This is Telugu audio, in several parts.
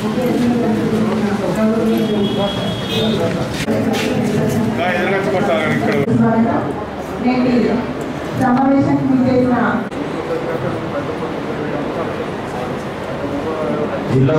నేటి సమావేశానికి చేసిన జిల్లా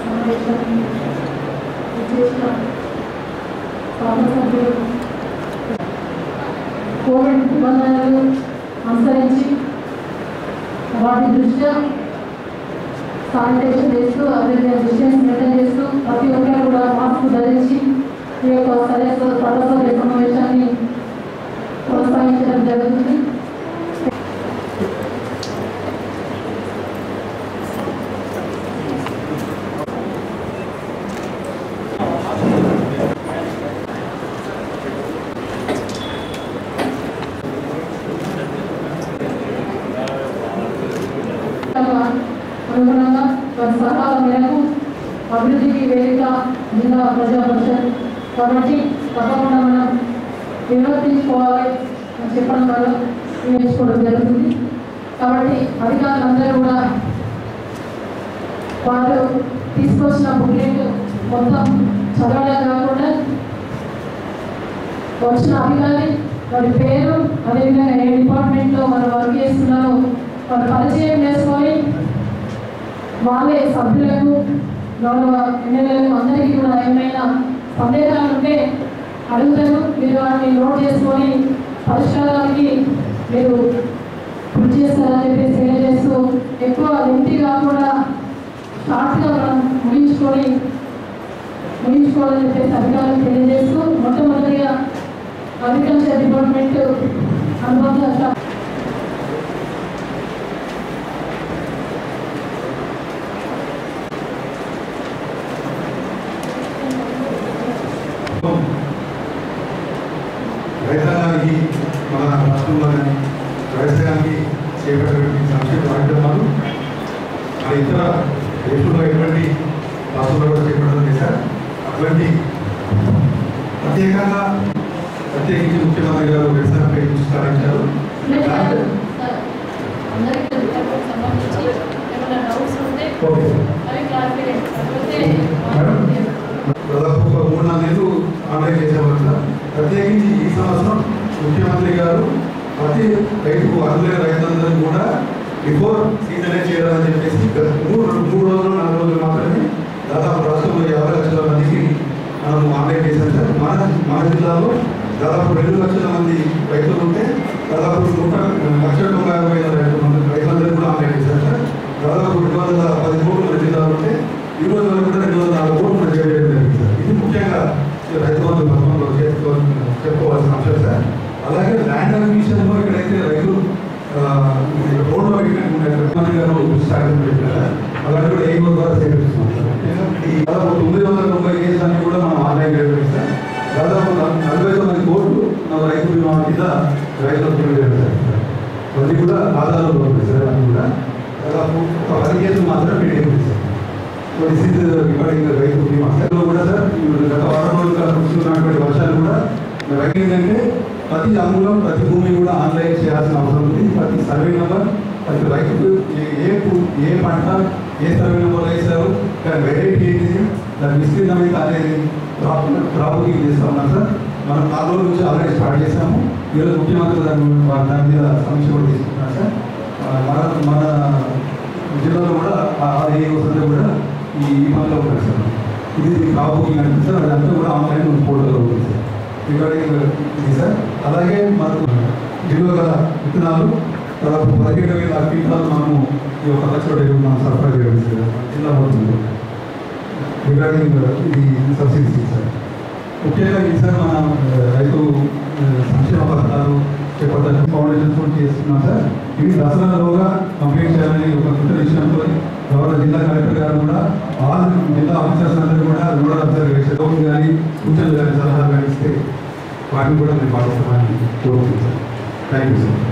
కోవిడ్ నిబంధనలు అనుసరించి వాటి దృష్ట్యా శానిటైజేషన్ చేస్తూ అదే డిస్టెన్స్ మెయింటైన్ చేస్తూ ప్రతి ఒక్కరు కూడా మాస్క్ ధరించి ఈ యొక్క సదస్సు సదస్సు సమావేశాన్ని కొనసాగించడం జరుగుతుంది అనుగుణంగా వారి సలహాల మేరకు అభివృద్ధికి వేదిక జిల్లా ప్రజా పరిషత్ కాబట్టి తప్పకుండా మనం నిర్వర్తించుకోవాలి అని చెప్పడం వల్ల నేర్చుకోవడం జరుగుతుంది కాబట్టి అధికారులందరూ కూడా వారు తీసుకొచ్చిన బుక్లెట్ మొత్తం చదవడం కాకుండా వచ్చిన అధికారి వారి పేరు అదేవిధంగా ఏ డిపార్ట్మెంట్లో వారు వర్క్ చేస్తున్నారో వారు పరిచయం చేసుకొని వాళ్ళే సభ్యులకు గౌరవ ఎమ్మెల్యేలకు అందరికీ కూడా ఏమైనా సందేహాలు ఉంటే అడుగుతారు మీరు వాటిని నోట్ చేసుకొని పరిష్కారానికి మీరు కృషి చేస్తారని చెప్పేసి తెలియజేస్తూ ఎక్కువ లెంతి కాకుండా షార్ట్గా మనం ముగించుకొని ముగించుకోవాలని చెప్పేసి అధికారులు తెలియజేస్తూ మొట్టమొదటిగా అగ్రికల్చర్ డిపార్ట్మెంట్ అనుబంధ శాఖ రైతాంగానికి మన రాష్ట్రంలో కానీ వ్యవసాయానికి చేపట్టేటువంటి సంక్షేమ కార్యక్రమాలు మన ఇతర దేశంలో ఎటువంటి రాష్ట్రంలో కూడా చేపట్టడం చేశారు అటువంటి ప్రత్యేకంగా ప్రత్యేకించి ముఖ్యమంత్రి గారు వ్యవసాయంపై దృష్టి సారించారు దాంట్లో- అందరికీ రిపోర్ట్ సంబంధించి ఏమైనా డౌట్స్ ఉంటే ఓకే అవి క్లారిఫై కాకపోతే మేడం దాదాపు ఒక మూడు నాలుగు నెలలు ఆన్లైన్ చేసేవారు సార్ ప్రత్యేకించి ఈ సంవత్సరం ముఖ్యమంత్రి గారు ప్రతి రైతుకు అర్హులైన రైతులందరూ కూడా బిఫోర్ సీజనే చేయాలని చెప్పేసి గత మూడు మూడు రోజులు నాలుగు రోజులు మాత్రమే దాదాపు రాష్ట్రంలో యాభై లక్షల మందికి మనం ఆన్లైన్ చేశాం సార్ మన మన జిల్లాలో దాదాపు రెండు లక్షల మంది రైతులు ఉంటే దాదాపు నూట లక్ష తొంభై అరవై ఐదు రైతులు మంది రైతులందరూ కూడా ఆన్లైన్ చేశారు సార్ దాదాపు రెండు వందల పది కోట్ల మన జిల్లాలో ఉంటే ఈ రోజు వరకు కూడా రెండు వందల నాలుగు కోట్లు మనం చేయడం జరిగింది సార్ ఇది ముఖ్యంగా ఈ రైతు బంధు పథకంలో చేసుకో చెప్పుకోవాల్సిన అంశం సార్ అలాగే ల్యాండ్ అక్విజిషన్లో ఎక్కడైతే రైతులు ఆ, ఈ రోడ్లో ముఖ్యమంత్రి గారు స్టార్టింగ్ పెట్టారు అలాంటి కూడా ఏ ద్వారా సేకరిస్తున్నాం సార్ ముఖ్యంగా ఈ దాదాపు తొమ్మిది వందల తొంభై కేసులన్నీ కూడా మనం ఆన్లైన్ చేయడం సార్ దాదాపు నల- నలభై తొమ్మిది కోట్లు మన రైతు బీమా కింద రైతులకు తెలియజేయడం సార్ అది కూడా ఆధారంలో ఉంది సార్ అది కూడా దాదాపు ఒక పది కేసులు మాత్రమే పెండింగ్ ఉంది sir so this is regarding Rythu Bima sir కూడా సార్ ఇప్పుడు గత వారం రోజులుగా కురుస్తున్నటువంటి వర్షాలు కూడా రైతు ఏంటంటే ప్రతి అంగుళం ప్రతి భూమి కూడా ఆన్లైన్ చేయాల్సిన అవసరం ఉంది ప్రతి సర్వే నెంబర్ ప్రతి రైతుకు ఏ- ఏ పు- ఏ పంట ఏ సర్వే నెంబర్ వేశారు దాని వెరైటీ ఏంటిది దాని విస్తీర్ణం ఎంత అనేది క్రాప్ క్రాపింగ్ చేస్తా ఉన్నాం సార్ మనం నాలుగు రోజుల నుంచి ఆల్రెడీ స్టార్ట్ చేసాము ఈరోజు ముఖ్యమంత్రి దాని వారి దాని మీద సమీక్ష కూడా తీసుకుంటున్నాం సార్ ఆ, మన మన జిల్లాలో కూడా ఆ ఏ వసతి కూడా ఈ ఈ పనిలో ఉంటుంది సార్ ఇది క్రాప్ బుకింగ్ అంటే సార్ అదంతా కూడా ఆన్లైన్ పోర్టల్లో ఉంటుంది సార్ రిగార్డింగ్ ఇది సార్ అలాగే మనకు జిల్లా గల విత్తనాలు దాదాపు పదిహేడు వేల క్వింటాలు మనము ఈ ఒక లక్ష డెబ్బై మనం సరఫరా చేయడం సార్ జిల్లా మొత్తంలో రిగార్డింగ్ ఇది సబ్సిడీ సార్ ముఖ్యంగా ఈ సార్ మన ఆ, రైతు ఆ, సంక్షేమ పథకాలు చేపట్టాలని ఫౌండేషన్ కూడా చేస్తున్నాం సార్ ఇవి దసరాలోగా కంప్లీట్ చేయాలని ఒక కృత విషయంతో గౌరవ జిల్లా కలెక్టర్ గారు కూడా ఆల్ జిల్లా ఆఫీసర్స్ అందరూ కూడా రూరల్ అబ్జర్వేషన్ కానీ సూచనలు కానీ సలహాలు కానీ ఇస్తే వాటిని కూడా మేము పాటిస్తామని కోరుకుంటున్నాం సార్ థ్యాంక్ యూ సార్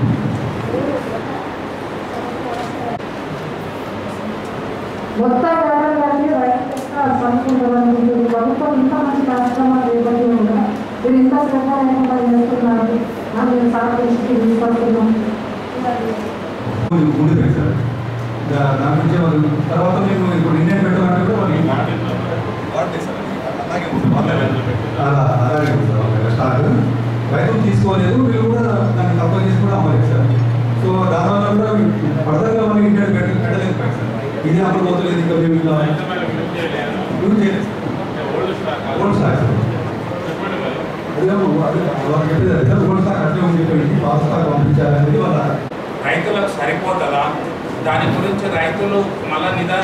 మొత్తం వ్యాపారాన్ని రైతు యొక్క సంస్కృతం ప్రభుత్వం ఇంత మంచి కార్యక్రమాలు చేపట్టి ఉందా మీరు ఇంత శ్రద్ధ లేకుండా చేస్తున్నారు అని సార్ దృష్టికి తీసుకొస్తున్నాం ముందుకు సార్ దా- దాని గురించి వాళ్ళు తర్వాత మేము ఇప్పుడు ఇండియన్ పెట్రోల్ అంటే కూడా వాళ్ళు అలా అలాగే ఉంది సార్ ఒక స్టాక్ రైతులు తీసుకోలేదు వీళ్ళు కూడా దాన్ని తక్కువ చేసి కూడా అమ్మలేదు సార్ సో దానివల్ల కూడా ఫర్దర్గా మనం ఇండియన్ పెట్రోల్ పెట్టలేకపోయాం సార్ ఇది అప్పుడు పోతలేదు ఇంకా మేము ఇలా యూజ్ చేయలేదు సార్ ఓల్డ్ స్టాక్ సార్ అదే వాళ్ళు చెప్పేది అదే సార్ ఓల్డ్ స్టాక్ అట్లే ఉంది చెప్పి పాత స్టాక్ పంపించాలనేది వాళ్ళ రైతులకు సరిపోతుందా దాని గురించి రైతులు మళ్ళా నిదా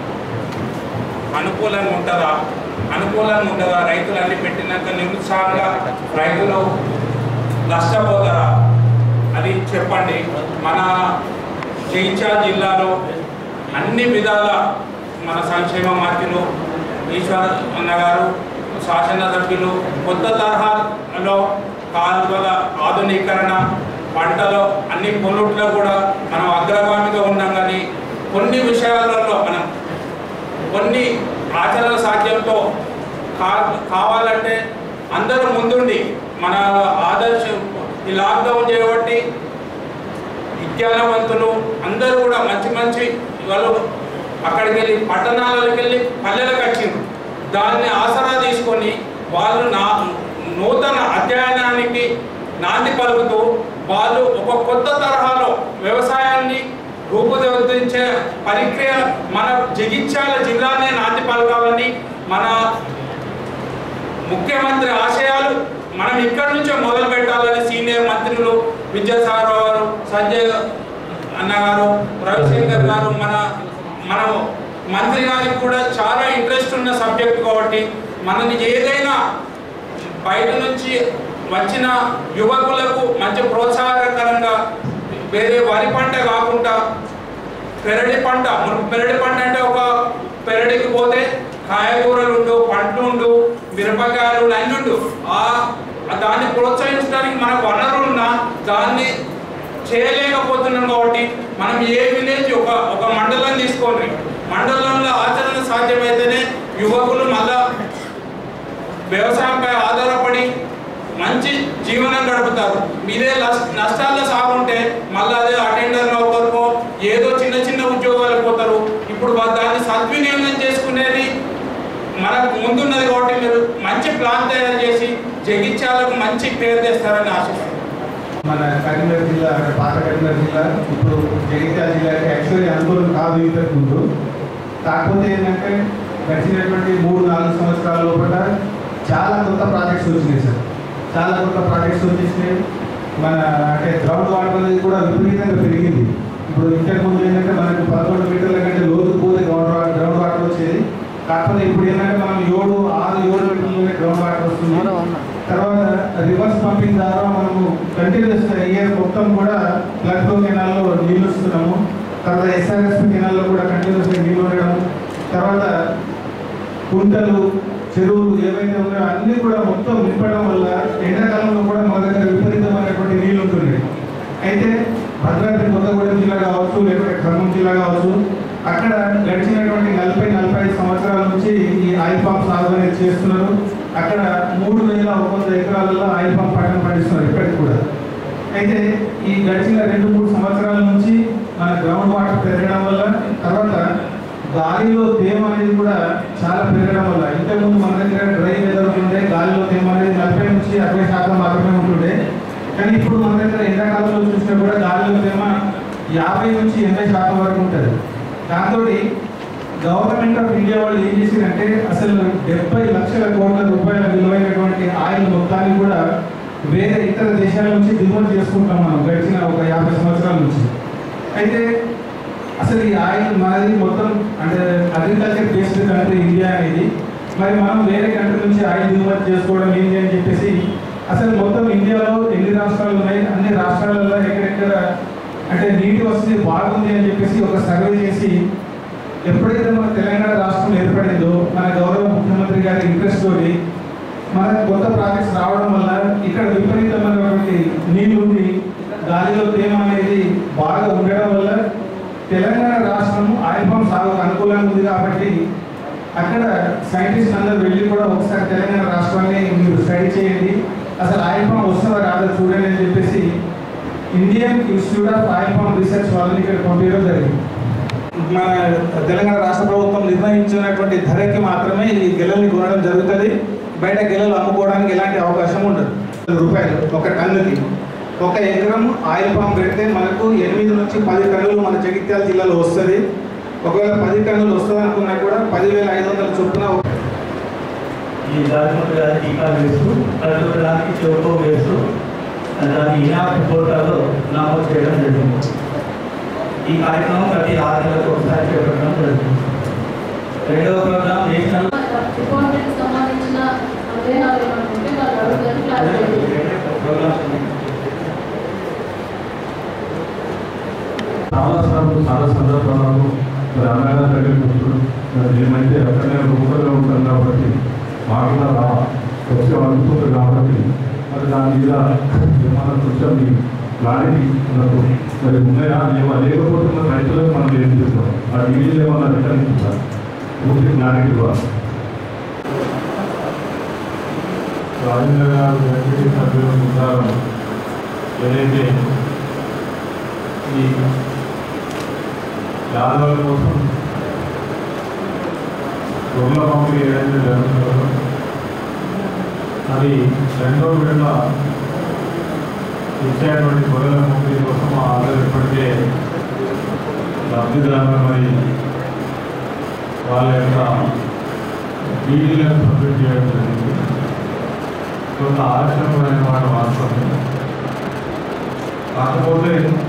అనుకూలంగా ఉంటుందా అనుకూలంగా ఉంటుందా రైతులు అన్ని పెట్టినాక నిరుత్సాహంగా రైతులు నష్టపోతారా అది చెప్పండి మన జైత్యాల జిల్లాలో అన్ని విధాల మన సంక్షేమ మంత్రులు ఈశ్వర్ అన్న గారు శాసనసభ్యులు కొత్త తరహాలో కాలువల ఆధునీకరణ పంటలో అన్ని పొలుట్లో కూడా మనం అగ్రగామిగా ఉన్నాం కానీ కొన్ని విషయాలలో మనం కొన్ని ఆచరణ సాధ్యంతో కా కావాలంటే అందరూ ముందుండి మన ఆదర్శం ఈ లాక్డౌన్ చేయబట్టి విజ్ఞానవంతులు అందరూ కూడా మంచి మంచి వాళ్ళు అక్కడికి వెళ్ళి పట్టణాలకు వెళ్ళి పల్లెలకు వచ్చిండ్రు దాన్ని ఆసరా తీసుకొని వాళ్ళు నా నూతన అధ్యయనానికి నాంది పలుకుతూ వాళ్ళు ఒక కొత్త తరహాలో వ్యవసాయాన్ని రూపుదిద్దించే పరిక్రియ మన జగిత్యాల జిల్లానే నాంది పలకాలని మన ముఖ్యమంత్రి ఆశయాలు మనం ఇక్కడి నుంచే మొదలు పెట్టాలని సీనియర్ మంత్రులు విద్యాసాగర్ గారు సంజయ్ అన్న గారు రవిశంకర్ గారు మన మన మంత్రి గారికి కూడా చాలా ఇంట్రెస్ట్ ఉన్న సబ్జెక్ట్ కాబట్టి మనని ఏదైనా బయట నుంచి వచ్చిన యువకులకు మంచి ప్రోత్సాహకరంగా వేరే వరి పంట కాకుండా పెరడి పంట మనకు పెరడి పంట అంటే ఒక పెరడికి పోతే కాయగూరలు ఉండు పండ్లు ఉండు మిరపకాయలు అన్నీ ఉండు ఆ ఆ దాన్ని ప్రోత్సహించడానికి మనకు వనరులు ఉన్నా దాన్ని చేయలేకపోతున్నాం కాబట్టి మనం ఏ విలేజ్ ఒక ఒక మండలం తీసుకోండి మండలంలో ఆచరణ సాధ్యమైతేనే యువకులు మళ్ళా వ్యవసాయంపై ఆధారపడి మంచి జీవనం గడుపుతారు మీరే లస్- నష్టాల్లో సాగుంటే మళ్ళీ అదే అటెండర్ అవుతారు ఏదో చిన్న చిన్న ఉద్యోగాలకు పోతారు ఇప్పుడు వా- దాన్ని సద్వినియోగం చేసుకునేది మనకు ముందున్నది కాబట్టి మీరు మంచి ప్లాన్ తయారు చేసి జగిత్యాలకు మంచి పేరు తెస్తారని ఆశిస్తున్నాను మన కరీంనగర్ జిల్లా అంటే పాత కరీంనగర్ జిల్లా ఇప్పుడు జగిత్యాల జిల్లాకి యాక్చువల్లీ అనుకూలం కాదు ఇంతకు ముందు కాకపోతే ఏంటంటే గడిచినటువంటి మూడు నాలుగు సంవత్సరాల లోపల చాలా కొత్త ప్రాజెక్ట్స్ వచ్చినాయి సార్ చాలా కొత్త ప్రాజెక్ట్స్ వచ్చేసినాయి మన అంటే గ్రౌండ్ వాటర్ అనేది కూడా విపరీతంగా పెరిగింది ఇప్పుడు ఇంతకు ముందు ఏంటంటే మనకు పదకొండు మీటర్ల కంటే లోతు పోతే గ్రౌండ్ వాటర్ గ్రౌండ్ వాటర్ వచ్చేది కాకపోతే ఇప్పుడు ఏంటంటే మనం ఏడు ఆరు ఏడు మీటర్లలోనే గ్రౌండ్ వాటర్ వస్తుంది తర్వాత రివర్స్ పంపింగ్ ద్వారా మనము కంటిన్యూస్ ఇయర్ మొత్తం కూడా ప్లగ్ కెనాల్లో నీళ్ళు వస్తున్నాము తర్వాత ఎస్ఆర్ఎస్పి కెనాల్లో కూడా కంటిన్యూస్ నీళ్ళు ఉండడం తర్వాత కుంటలు చెరువులు ఏవైతే ఉన్నాయో అన్ని కూడా మొత్తం నింపడం వల్ల ఎండాకాలంలో కూడా మన దగ్గర విపరీతమైనటువంటి నీళ్ళు ఉంటున్నాయి అయితే భద్రాద్రి కొత్తగూడెం జిల్లా కావచ్చు లేకపోతే ఖమ్మం జిల్లా కావచ్చు అక్కడ గడిచినటువంటి నలభై నలభై ఐదు సంవత్సరాల నుంచి ఈ ఆయిల్ పంప్ సాగు అనేది చేస్తున్నారు అక్కడ మూడు వేల ఒక వంద ఎకరాలలో ఆయిల్ పంప్ పంటను పండిస్తున్నారు ఇప్పటికి కూడా అయితే ఈ గడిచిన రెండు మూడు సంవత్సరాల నుంచి మన గ్రౌండ్ వాటర్ పెరగడం వల్ల తర్వాత గాలిలో తేమ అనేది కూడా చాలా పెరగడం వల్ల ఇంతకుముందు మన దగ్గర డ్రై వెదర్ ఉండే గాలిలో తేమ అనేది నలభై నుంచి అరవై శాతం మాత్రమే ఉంటుండే కానీ ఇప్పుడు మన దగ్గర ఎండాకాలంలో చూసినా కూడా గాలిలో తేమ యాభై నుంచి ఎనభై శాతం వరకు ఉంటుంది దాంతో గవర్నమెంట్ ఆఫ్ ఇండియా వాళ్ళు ఏం చేసిందంటే అసలు డెబ్బై లక్షల కోట్ల రూపాయల విలువైనటువంటి ఆయిల్ మొత్తాన్ని కూడా వేరే ఇతర దేశాల నుంచి దిగుమతి చేసుకుంటాం మనం గడిచిన ఒక యాభై సంవత్సరాల నుంచి అయితే అసలు ఈ ఆయిల్ మనది మొత్తం అంటే అగ్రికల్చర్ బేస్డ్ కంట్రీ ఇండియా అనేది మరి మనం వేరే కంట్రీ నుంచి ఆయిల్ దిగుమతి చేసుకోవడం ఏంటి అని చెప్పేసి అసలు మొత్తం ఇండియాలో ఎన్ని రాష్ట్రాలు ఉన్నాయి అన్ని రాష్ట్రాలలో ఎక్కడెక్కడ అంటే నీటి వసతి బాగుంది అని చెప్పేసి ఒక సర్వే చేసి ఎప్పుడైతే మన తెలంగాణ రాష్ట్రం ఏర్పడిందో మన గౌరవ ముఖ్యమంత్రి గారి ఇంట్రెస్ట్ తోటి మనకు కొత్త ప్రాజెక్ట్స్ రావడం వల్ల ఇక్కడ విపరీతమైనటువంటి నీళ్లు ఉండి గాలిలో తేమ అనేది బాగా ఉండడం వల్ల తెలంగాణ రాష్ట్రం ఆయిల్ పంప్ సాగుకు అనుకూలంగా ఉంది కాబట్టి అక్కడ సైంటిస్ట్ అందరూ వెళ్ళి కూడా ఒకసారి తెలంగాణ రాష్ట్రాన్ని మీరు స్టడీ చేయండి అసలు ఆయిల్ పంప్ వస్తుందా రాదో చూడండి అని చెప్పేసి Indian institute of oil pump research వాళ్ళని ఇక్కడ పంపించడం జరిగింది మన తెలంగాణ రాష్ట్ర ప్రభుత్వం నిర్ణయించినటువంటి ధరకి మాత్రమే ఈ గెలల్ని కొనడం జరుగుతుంది బయట గెలలు అమ్ముకోవడానికి ఎలాంటి అవకాశం ఉండదు రూపాయలు ఒక టన్నుకి ఒక ఎకరం ఆయిల్ పామ్ పెడితే మనకు ఎనిమిది నుంచి పది టన్నులు మన జగిత్యాల జిల్లాలో వస్తుంది ఒకవేళ పది టన్నులు వస్తుంది అనుకున్నా కూడా పదివేల ఐదు వందల చొప్పున ఈ దారిపత్ర గారి టీకాలు వేస్తూ ప్రతి ఒక్క దానికి చౌకో వేస్తూ దాన్ని ఇనాప్ పోర్టల్లో నమోదు చేయడం జరిగింది ఈ కార్యక్రమం ప్రతి ఆరు నెలలకు ఒకసారి చేపట్టడం జరుగుతుంది రెండవ ప్రోగ్రాం నేషనల్ డిపార్ట్మెంట్ సంబంధించిన సందేహాలు ఏమైనా ఉంటే వాళ్ళు అడుగుతారు క్లారిఫై చేస్తారు. ప్రోగ్రామ్స్ ఉన్నాయి. చాలా సార్లు చాలా సందర్భాలను మరి అన్నగారి దగ్గరికి వస్తుంది మరి ఏమైతే అక్కడనే రూపంలో ఉంటాం కాబట్టి మాటల రా వచ్చే అనుకుంటుంది కాబట్టి మరి దాని మీద ఏమన్నా కొంచెం మీ క్లారిటీ ఉన్నట్టు మరి ఉన్నాయా ఏమో లేకపోతే మన రైతులకు మనం ఏం చేస్తాం ఆ డీడీలు ఏమన్నా రిటర్న్ ఇస్తుందా పూర్తి క్లారిటీ ఇవ్వాలి రాజేంద్ర గారు వెంకటేశ్వర సభ్యుల ప్రకారం ఏదైతే ఈ యాదవుల కోసం గొర్రెల పంపిణీ ఏదైతే జరుగుతుందో అది రెండో విడత ఇచ్చేటువంటి గొర్రెల పంపిణీ కోసం ఆర్డర్ ఇప్పటికే లబ్ధిదారులు మరి వాళ్ళ యొక్క బీడీలను సబ్మిట్ చేయడం జరిగింది కొంత ఆలస్యమైన మాట వాస్తవం కాకపోతే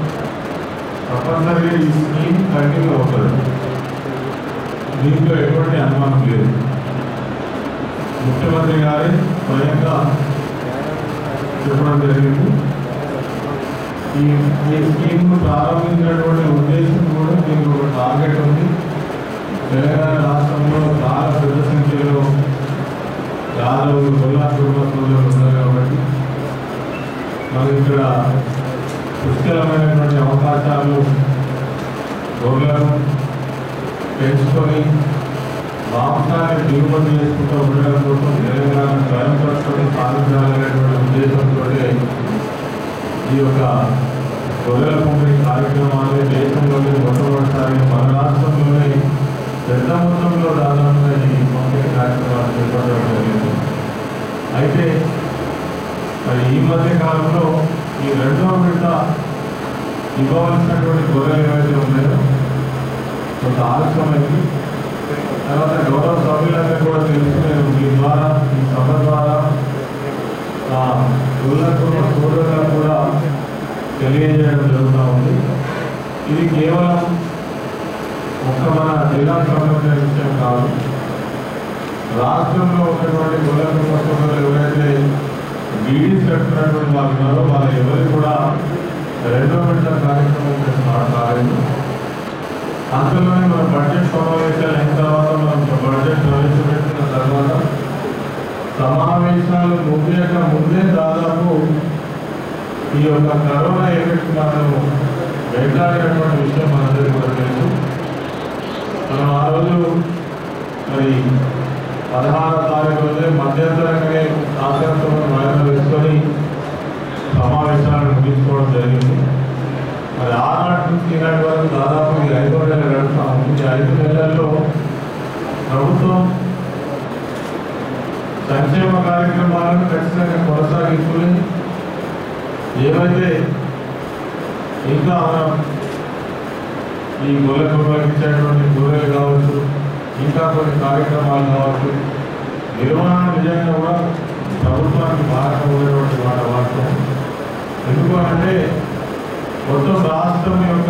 తప్పనిసరిగా ఈ స్కీమ్ కంటిన్యూ అవుతుంది దీంట్లో ఎటువంటి అనుమానం లేదు ముఖ్యమంత్రి గారి స్వయంగా చెప్పడం జరిగింది ఈ ఈ స్కీమ్ను ప్రారంభించినటువంటి ఉద్దేశం కూడా దీనికి ఒక టార్గెట్ ఉంది తెలంగాణ రాష్ట్రంలో చాలా పెద్ద సంఖ్యలో యాదవులు గొల్లా కుటుంబస్తులు ఉన్నారు కాబట్టి మరి ఇక్కడ పుష్కలమైనటువంటి అవకాశాలు గొర్రెలను పెంచుకొని మాంసాన్ని దిగుబడి చేసుకుంటూ ఉండడం కోసం తెలంగాణ స్వయం ప్రస్తుతం సాధించాలనేటువంటి ఉద్దేశంతో ఈ యొక్క గొర్రెల పంపిణీ కార్యక్రమాన్ని దేశంలోనే మొట్టమొదటిసారి మన రాష్ట్రంలోనే పెద్ద మొత్తంలో దాదాపుగా ఈ పంపిణీ కార్యక్రమాలు చేపట్టడం జరిగింది అయితే మరి ఈ మధ్య కాలంలో ఈ రెండవ విడత ఇవ్వవలసినటువంటి గొర్రెలు ఏవైతే ఉన్నాయో కొంత ఆలస్యమైంది తర్వాత గౌరవ సభ్యులందరూ కూడా తెలుసుకునే మీ ద్వారా ఈ సభ ద్వారా ఆ గొర్రెలకు సోదరులకు కూడా తెలియజేయడం జరుగుతూ ఉంది ఇది కేవలం ఒక్క మన జిల్లాకు సంబంధించిన విషయం కాదు రాష్ట్రంలో ఉన్నటువంటి గొర్రెల కుటుంబాలు ఎవరైతే బీడీస్ కట్టుకున్నటువంటి వాళ్ళు ఉన్నారో వాళ్ళ ఎవరు కూడా రెండో విడత కార్యక్రమం చేస్తున్నారు కాలేదు అందులోనే మన బడ్జెట్ సమావేశాలు అయిన తర్వాత మనం బడ్జెట్ ప్రవేశపెట్టిన తర్వాత సమావేశాలు ముగియక ముందే దాదాపు ఈ యొక్క కరోనా ఎఫెక్ట్ మనము వెంటాడినటువంటి విషయం మనందరికీ కూడా తెలుసు మనం ఆ రోజు మరి పదహారో తారీఖు రోజే మధ్యంతరంగానే శాసనసభను వాయిదా వేసుకొని సమావేశాలను ముగించుకోవడం జరిగింది మరి ఆనాటి నుంచి ఈనాటి వరకు దాదాపు ఈ ఐదో నెల గడుపుతా ఉంది ఈ ఐదు నెలల్లో ప్రభుత్వం సంక్షేమ కార్యక్రమాలను ఖచ్చితంగా కొనసాగించుకుని ఏవైతే ఇంకా మనం ఈ గొర్రె కుర్రలకు ఇచ్చేటువంటి గొర్రెలు కావచ్చు ఇంకా కొన్ని కార్యక్రమాలు కావచ్చు నిర్వహణ నిజంగా కూడా ప్రభుత్వానికి బాగా ఉండేటువంటి మాట వాస్తవం ఎందుకు అంటే మొత్తం రాష్ట్రం యొక్క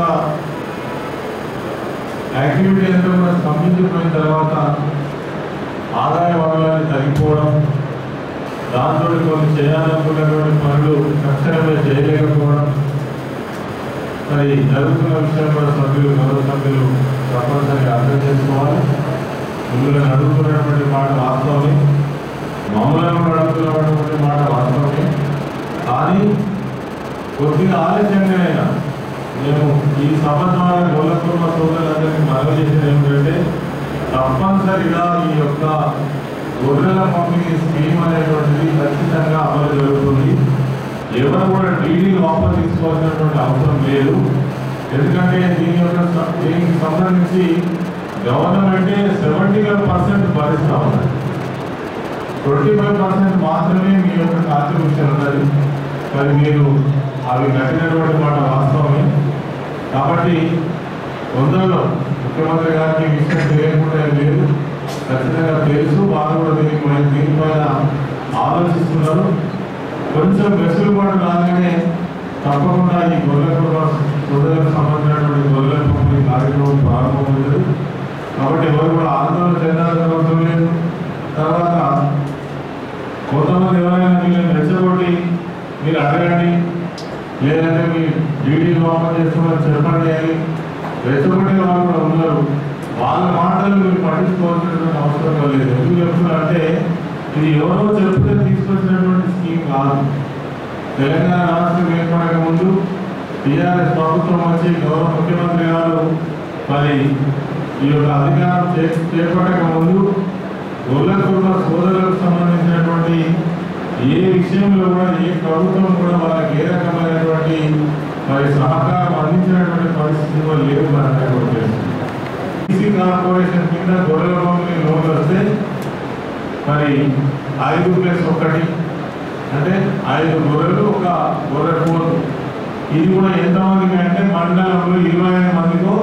యాక్టివిటీ అంతా కూడా స్తంభించిపోయిన తర్వాత ఆదాయ వనరులని తగ్గిపోవడం దాంతో కొన్ని చేయాలనుకున్నటువంటి పనులు తక్షణమే చేయలేకపోవడం మరి జరుగుతున్న విషయం కూడా సభ్యులు గౌరవ సభ్యులు తప్పనిసరిగా అర్థం చేసుకోవాలి మిమ్మల్ని అడుగుతున్నటువంటి మాట వాస్తవమే మమ్మల్ని అడుగుతున్నటువంటి మాట వాస్తవమే కానీ కొద్దిగా ఆలస్యంగానైనా మేము ఈ సభ ద్వారా గోలకుర్మ సోదరులందరికీ మనవి చేసేది ఏమిటంటే తప్పనిసరిగా ఈ యొక్క గొర్రెల పంపిణీ స్కీమ్ అనేటువంటిది ఖచ్చితంగా అమలు జరుగుతుంది ఎవరు కూడా డీడీలు వాపసు తీసుకోవాల్సినటువంటి అవసరం లేదు ఎందుకంటే దీని యొక్క స- దీనికి సంబంధించి సంబంధించి గవర్నమెంటే సెవెంటీ ఫైవ్ పర్సెంట్ భరిస్తూ ఉన్నది ట్వంటీ ఫైవ్ పర్సెంట్ మాత్రమే మీ యొక్క కాంట్రిబ్యూషన్ ఉన్నది మరి మీరు అవి కట్టినటువంటి మాట వాస్తవమే కాబట్టి తొందరలో ముఖ్యమంత్రి గారికి ఈ విషయం తెలియకుండా ఏం లేదు ఖచ్చితంగా తెలుసు వారు కూడా దీనిపై దీనిపైన ఆలోచిస్తున్నారు కొంచెం వెసులుబాటు రాగానే తప్పకుండా ఈ గొర్రెల గొర్రెలకు సంబంధించినటువంటి గొర్రెల పంపిణీ కార్యక్రమం ప్రారంభమవుతుంది కాబట్టి ఎవరు కూడా ఆందోళన చెందాల్సిన అవసరం లేదు తర్వాత కొంతమంది ఎవరైనా వీళ్ళని రెచ్చగొట్టి మీరు అడగండి లేదంటే మీ డీడీ ఓపెన్ చేసుకోమని చెప్పండి అని రెచ్చగొట్టిన వాళ్ళు కూడా ఉన్నారు వాళ్ళ మాటలు మీరు పట్టించుకోవాల్సినటువంటి అవసరం లేదు ఎందుకు చెప్తున్నారంటే ఇది ఎవరో చెప్తే తీసుకొచ్చినటువంటి స్కీమ్ కాదు తెలంగాణ రాష్ట్రం ఏర్పడక ముందు టీఆర్ఎస్ ప్రభుత్వం వచ్చి గౌరవ ముఖ్యమంత్రి గారు మరి ఈ యొక్క అధికారం చే- చేపట్టక ముందు గొల్లకున్న సోదరులకు సంబంధించినటువంటి ఏ విషయంలో కూడా ఏ ప్రభుత్వం కూడా వాళ్ళకి ఏ రకమైనటువంటి మరి సహకారం అందించినటువంటి పరిస్థితి కూడా లేవు మనకు ఈసీ కార్పొరేషన్ కింద గొర్రెల పంపిణీ లోన్లు వస్తే మరి ఐదు ప్లస్ ఒకటి అంటే ఐదు గొర్రెలు ఒక గొర్రె పోతు ఇది కూడా ఎంతమందికి అంటే మండలంలో ఇరవై ఐదు మందికో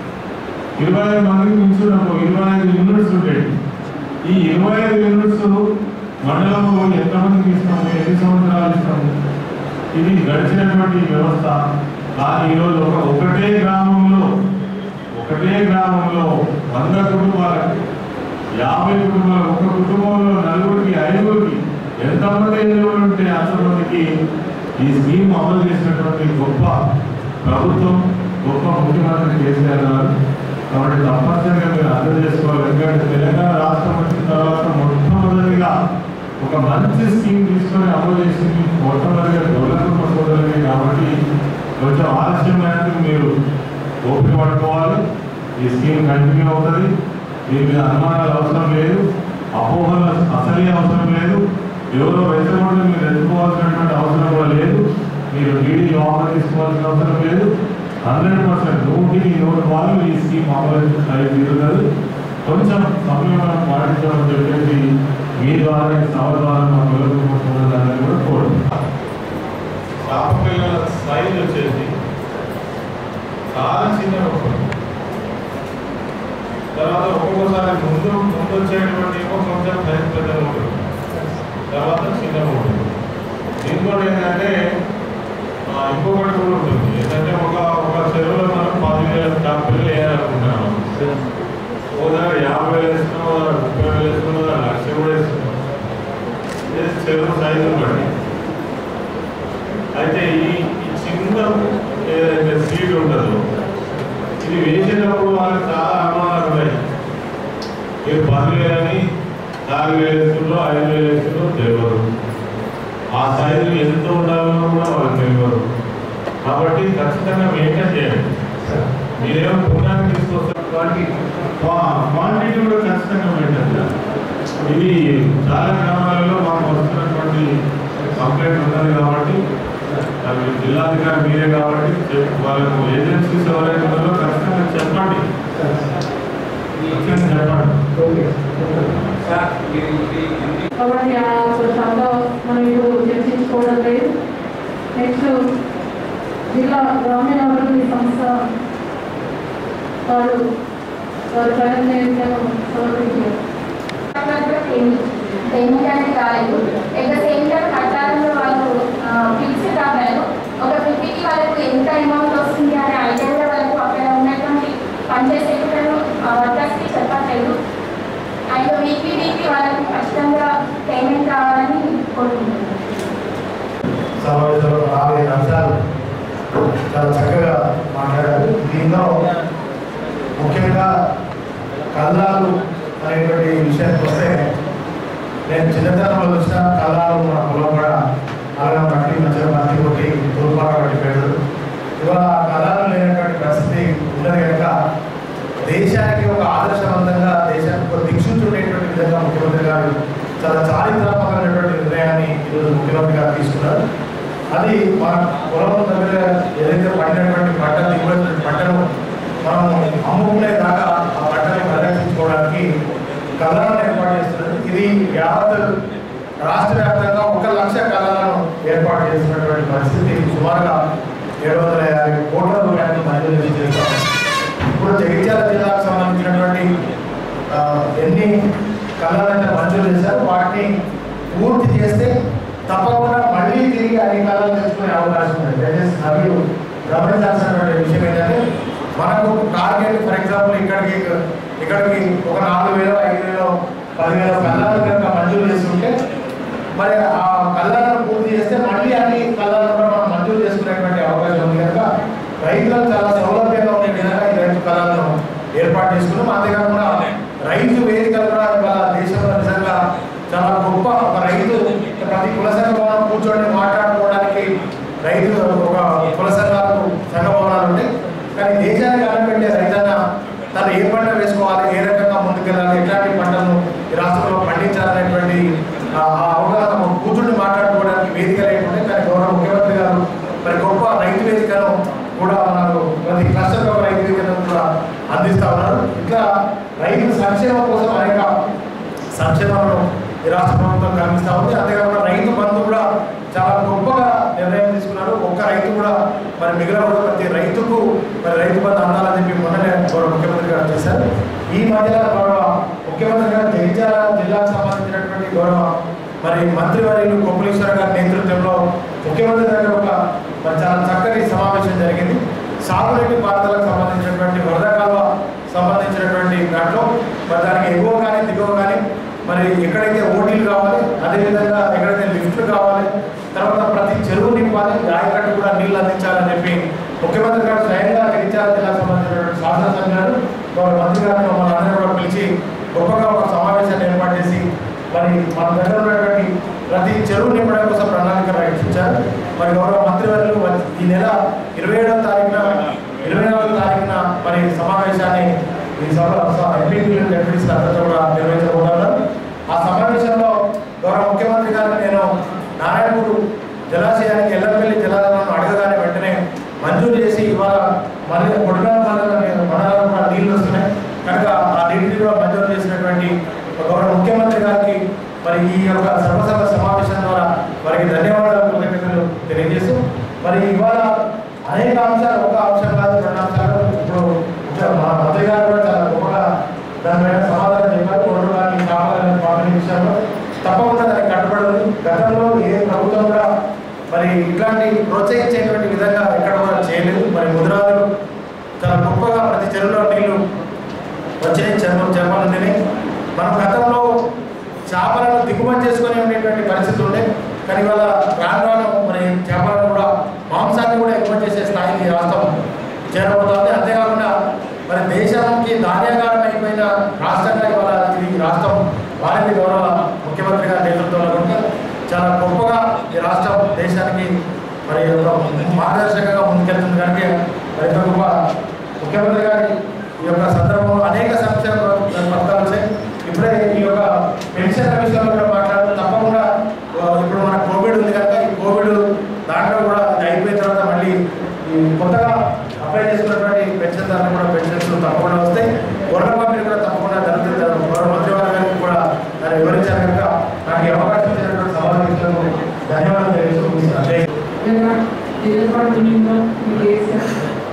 ఇరవై ఐదు మందికి మించున్నప్పుడు ఇరవై ఐదు యూనిట్స్ ఉండేవి ఈ ఇరవై ఐదు యూనిట్స్ మండలంలో ఎంతమందికి ఇస్తాము ఎన్ని సంవత్సరాలు ఇస్తాము ఇది గడిచినటువంటి వ్యవస్థ కానీ ఈరోజు ఒక ఒకటే గ్రామంలో ఒకటే గ్రామంలో వంద కుటుంబాలకు యాభై కుటుంబాలు ఒక కుటుంబంలో నలుగురికి ఐదుగురికి ఎంతమంది ఎదురు ఉంటే అంతమందికి ఈ స్కీమ్ అమలు చేసినటువంటి గొప్ప ప్రభుత్వం గొప్ప ముఖ్యమంత్రి కేసీఆర్ గారు కాబట్టి తప్పనిసరిగా మీరు అర్థం చేసుకోవాలి ఎందుకంటే తెలంగాణ రాష్ట్రం వచ్చిన తర్వాత మొట్టమొదటిగా ఒక మంచి స్కీమ్ తీసుకొని అమలు చేసింది మొట్టమొదటిగా డెవలప్మెంట్ సోదరులే కాబట్టి కొంచెం ఆలస్యమైనందుకు మీరు ఓపిక పట్టుకోవాలి ఈ స్కీమ్ కంటిన్యూ అవుతుంది దీని మీద అనుమానాలు అవసరం లేదు అపోహలు అసలే అవసరం లేదు ఎవరో రెచ్చగొట్టి మీరు ఎత్తుకోవాల్సినటువంటి అవసరం కూడా లేదు మీరు డీడీ ఆఫర్ తీసుకోవాల్సిన అవసరం లేదు హండ్రెడ్ పర్సెంట్ నూటికి నూరు వాళ్ళు ఈ స్కీమ్ అమలు అయి తీరుతుంది కొంచెం సమయం మనం పాటించామని చెప్పేసి మీ ద్వారా ఈ సభ ద్వారా మా పిల్లలు కూడా కోరుతున్నాం పాప పిల్లల సైజ్ వచ్చేసి చాలా చిన్నగా ఉంటుంది తర్వాత ఒక్కొక్కసారి ముందు ముందు వచ్చేటువంటి ఏమో కొంచెం సైజ్ పెద్దగా ఉంటుంది తర్వాత చిన్నగా ఉంటుంది ఇంకోటి ఏంటంటే ఆ, ఇంకొకటి కూడా ఉంటుంది ఏంటంటే ఒక ఒక చెరువులో మనం పదివేల డబ్బులు వేయాలనుకుంటున్నాం ఓ దగ్గర యాభై వేలు వేస్తున్నాం ఓ దగ్గర ముప్పై వేలు వేస్తున్నాం ఓ దగ్గర లక్ష కూడా వేస్తున్నాం ఇది చెరువు సైజు బట్టి అయితే ఈ ఈ చిన్న ఏదైతే సీడ్ ఉండదు ఇది వేసేటప్పుడు వాళ్ళకి చాలా అనుమానాలు ఉన్నాయి మీరు పది వేలని నాలుగు వేలు వేస్తుందో ఐదు వేలు వేస్తుందో తెలియదు ఆ సైజు ఎంత ఉండాలో కూడా వాళ్ళకి తెలియదు కాబట్టి ఖచ్చితంగా మెయింటైన్ చేయండి మీరేమో పుణ్యాన్ని తీసుకొస్తారు క్వాంటిటీ క్వాంటిటీ కూడా ఖచ్చితంగా మెయింటైన్ చేయాలి ఇది చాలా గ్రామాలలో మాకు వస్తున్నటువంటి కంప్లైంట్ ఉన్నది కాబట్టి అవి జిల్లాధికారి మీరే కాబట్టి చెప్- వాళ్ళకు ఏజెన్సీస్ ఎవరైతే ఉన్నారో ఖచ్చితంగా చెప్పండి ఖచ్చితంగా చెప్పండి సార్ మీరు ఇది ఎన్ని కాబట్టి ఆ సభలో మనం ఇప్పుడు చర్చించుకోవడం లేదు నెక్స్ట్ జిల్లా గ్రామీణాభివృద్ధి సంస్థ వారు వారి ప్రయత్నం సమర్పించారు పేమెంట్ అనేది కాలేదు ఎట్ ద సేమ్ టైం కట్టాలలో వాళ్ళు ఫిక్స్ కావాలి ఒక ఫిఫ్టీకి వాళ్ళకు ఎంత అమౌంట్ వస్తుంది అనే ఐడియా కూడా వాళ్ళకు అక్కడ ఉన్నటువంటి పనిచేసే వర్కర్స్కి చెప్పట్లేదు అండ్ వీక్లీ వీక్లీ వాళ్ళకి ఖచ్చితంగా పేమెంట్ కావాలని కోరుకుంటున్నాను సమావేశంలో నాలుగైదు అంశాలు చాలా చక్కగా మాట్లాడారు దీనిలో ముఖ్యంగా కళ్ళాలు అనేటువంటి విషయానికి వస్తే నేను చిన్నతనంలో వచ్చిన కళ్ళాలు మన పొలం కూడా అలాగే మట్టి మధ్యలో మట్టి కొట్టి తూర్పాల పట్టి పెడతారు ఇవాళ ఆ కళాలు లేనటువంటి పరిస్థితి ఉన్నది కనుక దేశానికి ఒక ఆదర్శవంతంగా దేశానికి ఒక దిక్సూచుండేటువంటి విధంగా ముఖ్యమంత్రి గారు చాలా చారిత్రాత్మకమైనటువంటి నిర్ణయాన్ని ఈరోజు ముఖ్యమంత్రి గారు తీసుకున్నారు అది మన పొలం దగ్గర ఏదైతే పండినటువంటి పంట దిగుబడి పంటను మనం అమ్ముకునే దాకా ఆ పంటని ప్రదర్శించుకోవడానికి కళలను ఏర్పాటు చేస్తున్నారు ఇది యావత్ రాష్ట్ర వ్యాప్తంగా ఒక లక్ష కళలను ఏర్పాటు చేస్తున్నటువంటి పరిస్థితి సుమారుగా ఏడు వందల యాభై కోట్ల రూపాయలు మంజూరు చేస్తాం ఇప్పుడు జగిత్యాల జిల్లాకు సంబంధించినటువంటి ఆ, ఎన్ని కళలైతే మంజూరు చేశారో వాటిని పూర్తి చేస్తే తప్పకుండా మళ్ళీ తిరిగి అన్ని కళలు తెచ్చుకునే అవకాశం ఉంది దయచేసి నవ్వు గమనించాల్సినటువంటి విషయం ఏంటంటే మనకు టార్గెట్ ఫర్ ఎగ్జాంపుల్ ఇక్కడికి ఇక్కడికి ఒక నాలుగు వేలు ఐదు వేలు పదివేల కళ్ళాలు కనుక మంజూరు చేస్తుంటే మరి ఆ కళ్ళాలను పూర్తి చేస్తే మళ్ళీ అన్ని కళ్ళాలను కూడా మనం మంజూరు చేసుకునేటువంటి అవకాశం ఉంది కనుక రైతులకు చాలా సౌలభ్యంగా ఉండే విధంగా ఈ రైతు కళాలను ఏర్పాటు చేసుకున్నాం అంతేకాకుండా రైతు వేదికలు కూడా ఇవాళ దేశంలో నిజంగా చాలా గొప్ప ఒక రైతు ప్రతి కుల సంఘం కూర్చొని మాట్లాడుకోవడానికి రైతు ఒక కుల సంఘాలకు సంఘ భవనాలు ఉంటాయి కానీ దేశానికి అన్నపెట్టే రైతన్న తను ఏ పంట వేసుకోవాలి ఏ రకంగా ముందుకెళ్ళాలి ఎట్లాంటి పంటను ఈ రాష్ట్రంలో పండించాలనేటువంటి ఆ ఆ అవగాహన కూర్చుని మాట్లాడుకోవడానికి వేదిక లేకుంటే కానీ గౌరవ ముఖ్యమంత్రి గారు మరి గొప్ప రైతు వేదికను కూడా మనకు ప్రతి క్లస్టర్ ఒక రైతు వేదికను కూడా అందిస్తా ఉన్నారు ఇట్లా రైతు సంక్షేమం కోసం అనేక సంక్షేమాలను ఈ రాష్ట్ర ప్రభుత్వం కల్పిస్తా ఉంది అంతేకాకుండా రైతు బంధు కూడా చాలా గొప్పగా నిర్ణయం తీసుకున్నారు ఒక్క రైతు కూడా మరి మిగిలిన ప్రతి రైతుకు మరి రైతు బంధు అందాలని చెప్పి మొన్ననే గౌరవ ముఖ్యమంత్రి గారు చేశారు ఈ మధ్యలో గౌరవ ముఖ్యమంత్రి గారు జగిత్యాల జిల్లాకు సంబంధించినటువంటి గౌరవ మరి మంత్రివర్యులు కొప్పులేశ్వర గారి నేతృత్వంలో ముఖ్యమంత్రి దగ్గర ఒక మరి చాలా చక్కటి సమావేశం జరిగింది సాగునీటి పాత్రలకు సంబంధించినటువంటి వరద కాలువ సంబంధించినటువంటి దాంట్లో మరి దానికి ఎగువ కానీ దిగువ కానీ మరి ఎక్కడైతే ఓటీలు కావాలి అదేవిధంగా ఎక్కడైతే లిఫ్ట్లు కావాలి తర్వాత ప్రతి చెరువు నింపాలి రాయకట్టు కూడా నీళ్లు అందించాలని చెప్పి ముఖ్యమంత్రి గారు స్వయంగా జగిత్యాల జిల్లాకు సంబంధించినటువంటి శాసనసభ్యులు గారు గౌరవ మంత్రి గారిని మమ్మల్ని అందరూ కూడా పిలిచి గొప్పగా ఒక సమావేశాన్ని ఏర్పాటు చేసి మరి మన దగ్గర ఉన్నటువంటి ప్రతి చెరువు నింపడం కోసం ప్రణాళిక రక్షించారు మరి గౌరవ మంత్రివర్యులు మరి ఈ నెల ఇరవై ఏడవ తారీఖున ఇరవై నాలుగో తారీఖున మరి సమావేశాన్ని ఈ సభ ఎంపీలు డెప్యూటీస్ అందరితో కూడా నిర్వహించబోతున్నారు ఆ సమావేశంలో గౌరవ ముఖ్యమంత్రి గారు నేను నారాయణపూర్ జలాశయానికి ఎల్లంపల్లి జలాశయాలను అడగగానే వెంటనే మంజూరు చేసి ఇవాళ మళ్ళీ కొడుకాల మండలాలు కూడా నీళ్లు వస్తున్నాయి కనుక ఆ నీటిని కూడా మంజూరు చేసినటువంటి గౌరవ ముఖ్యమంత్రి గారికి మరి ఈ యొక్క సర్వసభ సమావేశం ద్వారా వారికి ధన్యవాదాలు కృతజ్ఞతలు తెలియజేస్తూ మరి ఇవాళ అనేక అంశాలు ఒక అంశం కాదు రెండు అంశాలు ఇప్పుడు ముఖ్య- మా మంత్రి గారు కూడా చాలా గొప్పగా దాని మీద సమాధానం చెప్పారు కొడుకు కానీ కావాలని పంపిణీ విషయంలో తప్పకుండా దానికి కట్టుబడి గతంలో ఏ ప్రభుత్వం కూడా మరి ఇట్లాంటి ప్రోత్సహించేటువంటి విధంగా ఎక్కడ కూడా చేయలేదు మరి ముద్రాలు చాలా గొప్పగా ప్రతి చెరువులో నీళ్లు వచ్చినాయి చర్మం చేపలు మనం గతంలో చేపలను దిగుమతి చేసుకొని ఉండేటువంటి పరిస్థితి ఉండే కానీ ఇవాళ రాను రాను మరి చేపలను కూడా మాంసాన్ని కూడా ఎగుమతి చేసే స్థాయికి ఈ రాష్ట్రం చేరబోతోంది అంతేకాకుండా మరి దేశానికి ధాన్యాగారం అయిపోయిన రాష్ట్రంగా ఇవాళ ఇది ఈ రాష్ట్రం వారికి గౌరవ ముఖ్యమంత్రి గారి నేతృత్వంలో కనుక చాలా గొప్పగా ఈ రాష్ట్రం దేశానికి మరి ఒక మార్గదర్శకంగా ముందుకెళ్తుంది కనుక మరి ఇంత గొప్ప ముఖ్యమంత్రి గారి ఈ యొక్క సందర్భంలో అనేక సంక్షేమ పథకాలు వచ్చాయి ఇప్పుడే ఈ యొక్క పెన్షన్ల విషయంలో కూడా మాట్లాడుతూ తప్పకుండా ఆ, ఇప్పుడు మన కోవిడ్ ఉంది కనుక ఈ కోవిడ్ దాంట్లో కూడా ఇది అయిపోయిన తర్వాత మళ్ళీ ఈ కొత్తగా అప్లై చేసుకున్నటువంటి పెన్షన్ దాంట్లో కూడా పెన్షన్స్ తప్పకుండా వస్తాయి గొర్రెల పంపిణీ కూడా తప్పకుండా జరుగుతుంది గౌరవ మంత్రి వారి గారికి కూడా దాన్ని వివరించారు కనుక నాకు ఈ అవకాశం ఇచ్చినటువంటి సమావేశంలో ధన్యవాదాలు తెలియజేస్తూ జై జిల్లాపాటు కేసీఆర్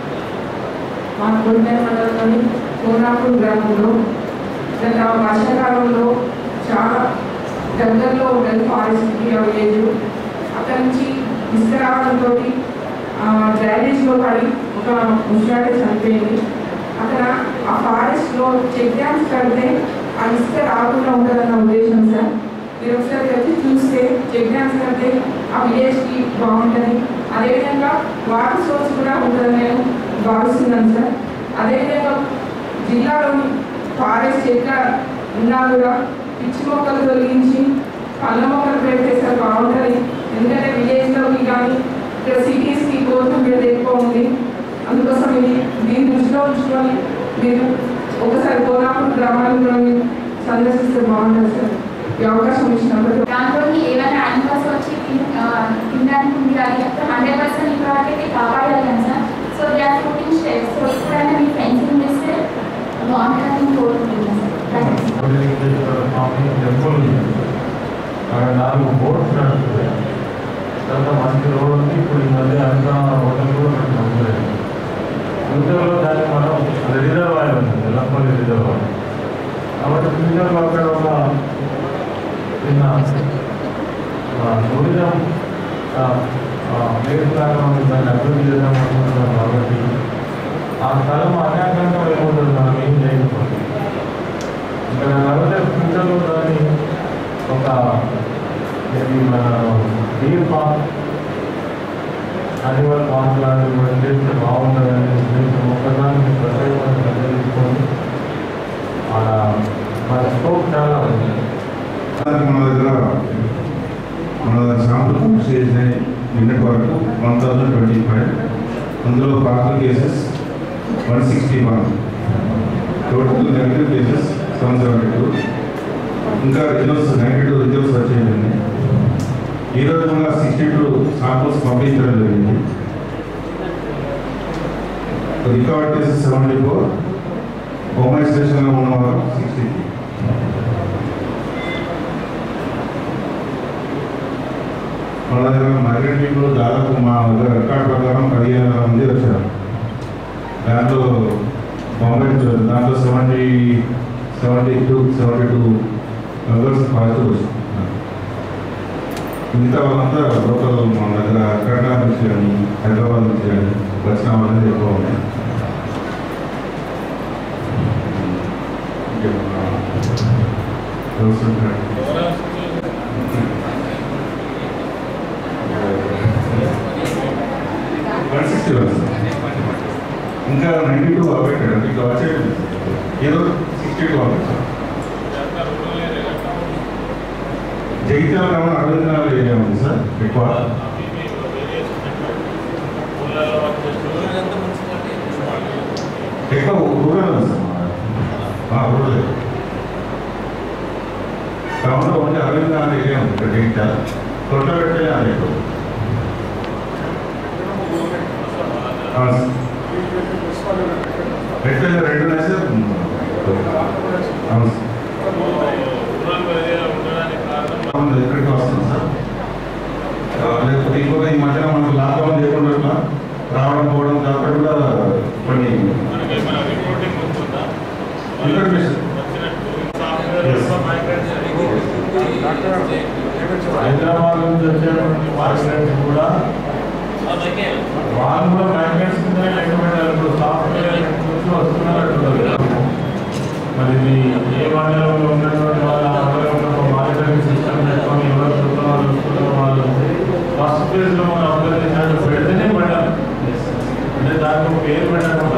మా కొడిమేర మండలంలోని కోనాపూర్ గ్రామంలో గత వర్షాకాలంలో చాలా దగ్గరలో ఉండదు ఫారెస్ట్కి ఆ విలేజ్ అక్కడి నుంచి ఇసుక రావడంతో డ్రైనేజ్లో పడి ఒక ముసలాడే చనిపోయింది అక్కడ ఆ ఫారెస్ట్లో చెక్ డ్యామ్స్ కడితే ఆ ఇసుక రాకుండా ఉంటుందన్న ఉద్దేశం సార్ మీరు ఒకసారి వచ్చి చూస్తే చెక్ డ్యామ్స్ కడితే ఆ విలేజ్కి బాగుంటుంది అదేవిధంగా వాటర్ సోర్స్ కూడా ఉంటుందని నేను భావిస్తున్నాను సార్ అదేవిధంగా జిల్లాలోని ఫారెస్ట్ ఎక్కడ ఉన్నా కూడా పిచ్చి మొక్కలు తొలగించి పళ్ళ మొక్కలు పెడితే సార్ బాగుంటుంది ఎందుకంటే విలేజ్లోకి కానీ ఇక్కడ సిటీస్కి కోసం మీద ఎక్కువ ఉంది అందుకోసం ఇది దీన్ని దృష్టిలో ఉంచుకొని మీరు ఒకసారి కోనాపూర్ గ్రామాలను మీరు సందర్శిస్తే బాగుంటుంది సార్ ఈ అవకాశం ఇచ్చినందుకు దాంట్లోకి ఏమైనా యానిమల్స్ వచ్చి తిన్- ఆ, తినడానికి ఉంది కానీ హండ్రెడ్ పర్సెంట్ ఇప్పటివరకు అయితే కాపాడాలి కదా sir so they are putting steps so ఇప్పుడైనా మీ ఫెన్సింగ్ స్వామి టెంపుల్ ఉంది అక్కడ నాలుగు బోట్స్ నడుస్తున్నాయి తర్వాత మంచి రోడ్ ఉంది ఇప్పుడు ఈ మధ్య అంతా హోటల్ కూడా మనకి వస్తున్నాయి ఫ్యూచర్లో దాన్ని మనం అది రిజర్వాయర్ ఉంది ఎల్లంపల్లి రిజర్వాయర్ కాబట్టి ఫ్యూచర్లో అక్కడ ఒక చిన్న టూరిజం ప్లేస్ లాగా మనం దాన్ని అభివృద్ధి చేద్దాం అనుకుంటున్నాం కాబట్టి ఆ స్థలం అన్యాకంగా వెళ్ళిపోతుంది మనం ఏం చేయకపోతే ఇక్కడ కాబట్టి ఫ్యూచర్లో దాన్ని ఒక ఇది మన డీర్ పార్క్ అనిమల్ పార్క్ లాంటివి మనం చేస్తే బాగుంటుందని ఉద్దేశం ఒకదాన్ని ప్రత్యేకమైన శ్రద్ధ తీసుకొని మన మన స్కోప్ చాలా ఉంది మన దగ్గర మన శాంపుల్ బుక్స్ చేసినాయి నిన్నటి వరకు వన్ థౌజండ్ ట్వంటీ ఫైవ్ అందులో positive cases one sixty one total negative cases seven seventy two ఇంకా రిజల్ట్స్ నెగిటివ్ రిజల్ట్స్ వచ్చేయండి ఈరోజు కూడా సిక్స్టీ టూ శాంపుల్స్ పంపించడం జరిగింది record cases seventy four home స్టేషన్లో ఉన్నవారు సిక్స్టీ మన దగ్గర మైగ్రెంట్ పీపుల్ దాదాపు మా దగ్గర రికార్డ్ ప్రకారం పదిహేను వందల మంది వచ్చారు దాంట్లో బాంబే దాంట్లో seventy seventy two seventy two members positive వచ్చింది మిగతా వాళ్ళంతా లోకల్ మన దగ్గర కర్ణాటక నుంచి కానీ హైదరాబాద్ నుంచి కానీ వచ్చిన వాళ్ళని ఎక్కువ ఉన్నాయి ఇంకేమన్నా ఎవరు ఉంటారు? వన్ సిక్స్టీ వన్ ఇంకా నైంటీ టూ అవ్వట్లేదు ఇంకా వచ్చేది ఏదో సిక్స్టీ టూ అవ్వచ్చు జగిత్యాల గ్రామం అరవిందనాలు ఏరియా ఉంది సార్ ఎక్కువ ఎక్కువ రూరల్ ఉంది సార్ మా రూరల్ టౌన్లో ఉంటే అరవిందనాలు ఏరియా ఉంది ఇక్కడ జగిత్యాల కొట్టబెట్టే అది ఎక్కువ రెండు రెండు లక్షలు అవును సార్ ఎక్కడికి వస్తుంది సార్ ఆ, లేకపోతే ఇంకొక ఈ మధ్యన మనకు లాక్డౌన్ చేయకుండా ఇట్లా రావడం పోవడం దాకా కూడా కొన్ని ఇన్ఫర్మేషన్ హైదరాబాద్ నుంచి వచ్చేటువంటి మైగ్రెంట్స్ కూడా వాళ్ళు కూడా మైగ్రెంట్స్ కింద లెక్క పెట్టారు ఇప్పుడు సాఫ్ట్వేర్ నుంచి వస్తున్నారు అంటున్నారు మరి ఇది ఏ మండలంలో ఉన్నటువంటి వాళ్ళ అందరూ ఒక మానిటరింగ్ సిస్టమ్ పెట్టుకొని ఎవరు వస్తున్నారు వస్తున్నారు వాళ్ళు ఫస్ట్ ప్లేస్ లో మనం అందరినీ దాంట్లో పెడితేనే పడాలి అంటే దానికి ఒక పేరు పెట్టకుండా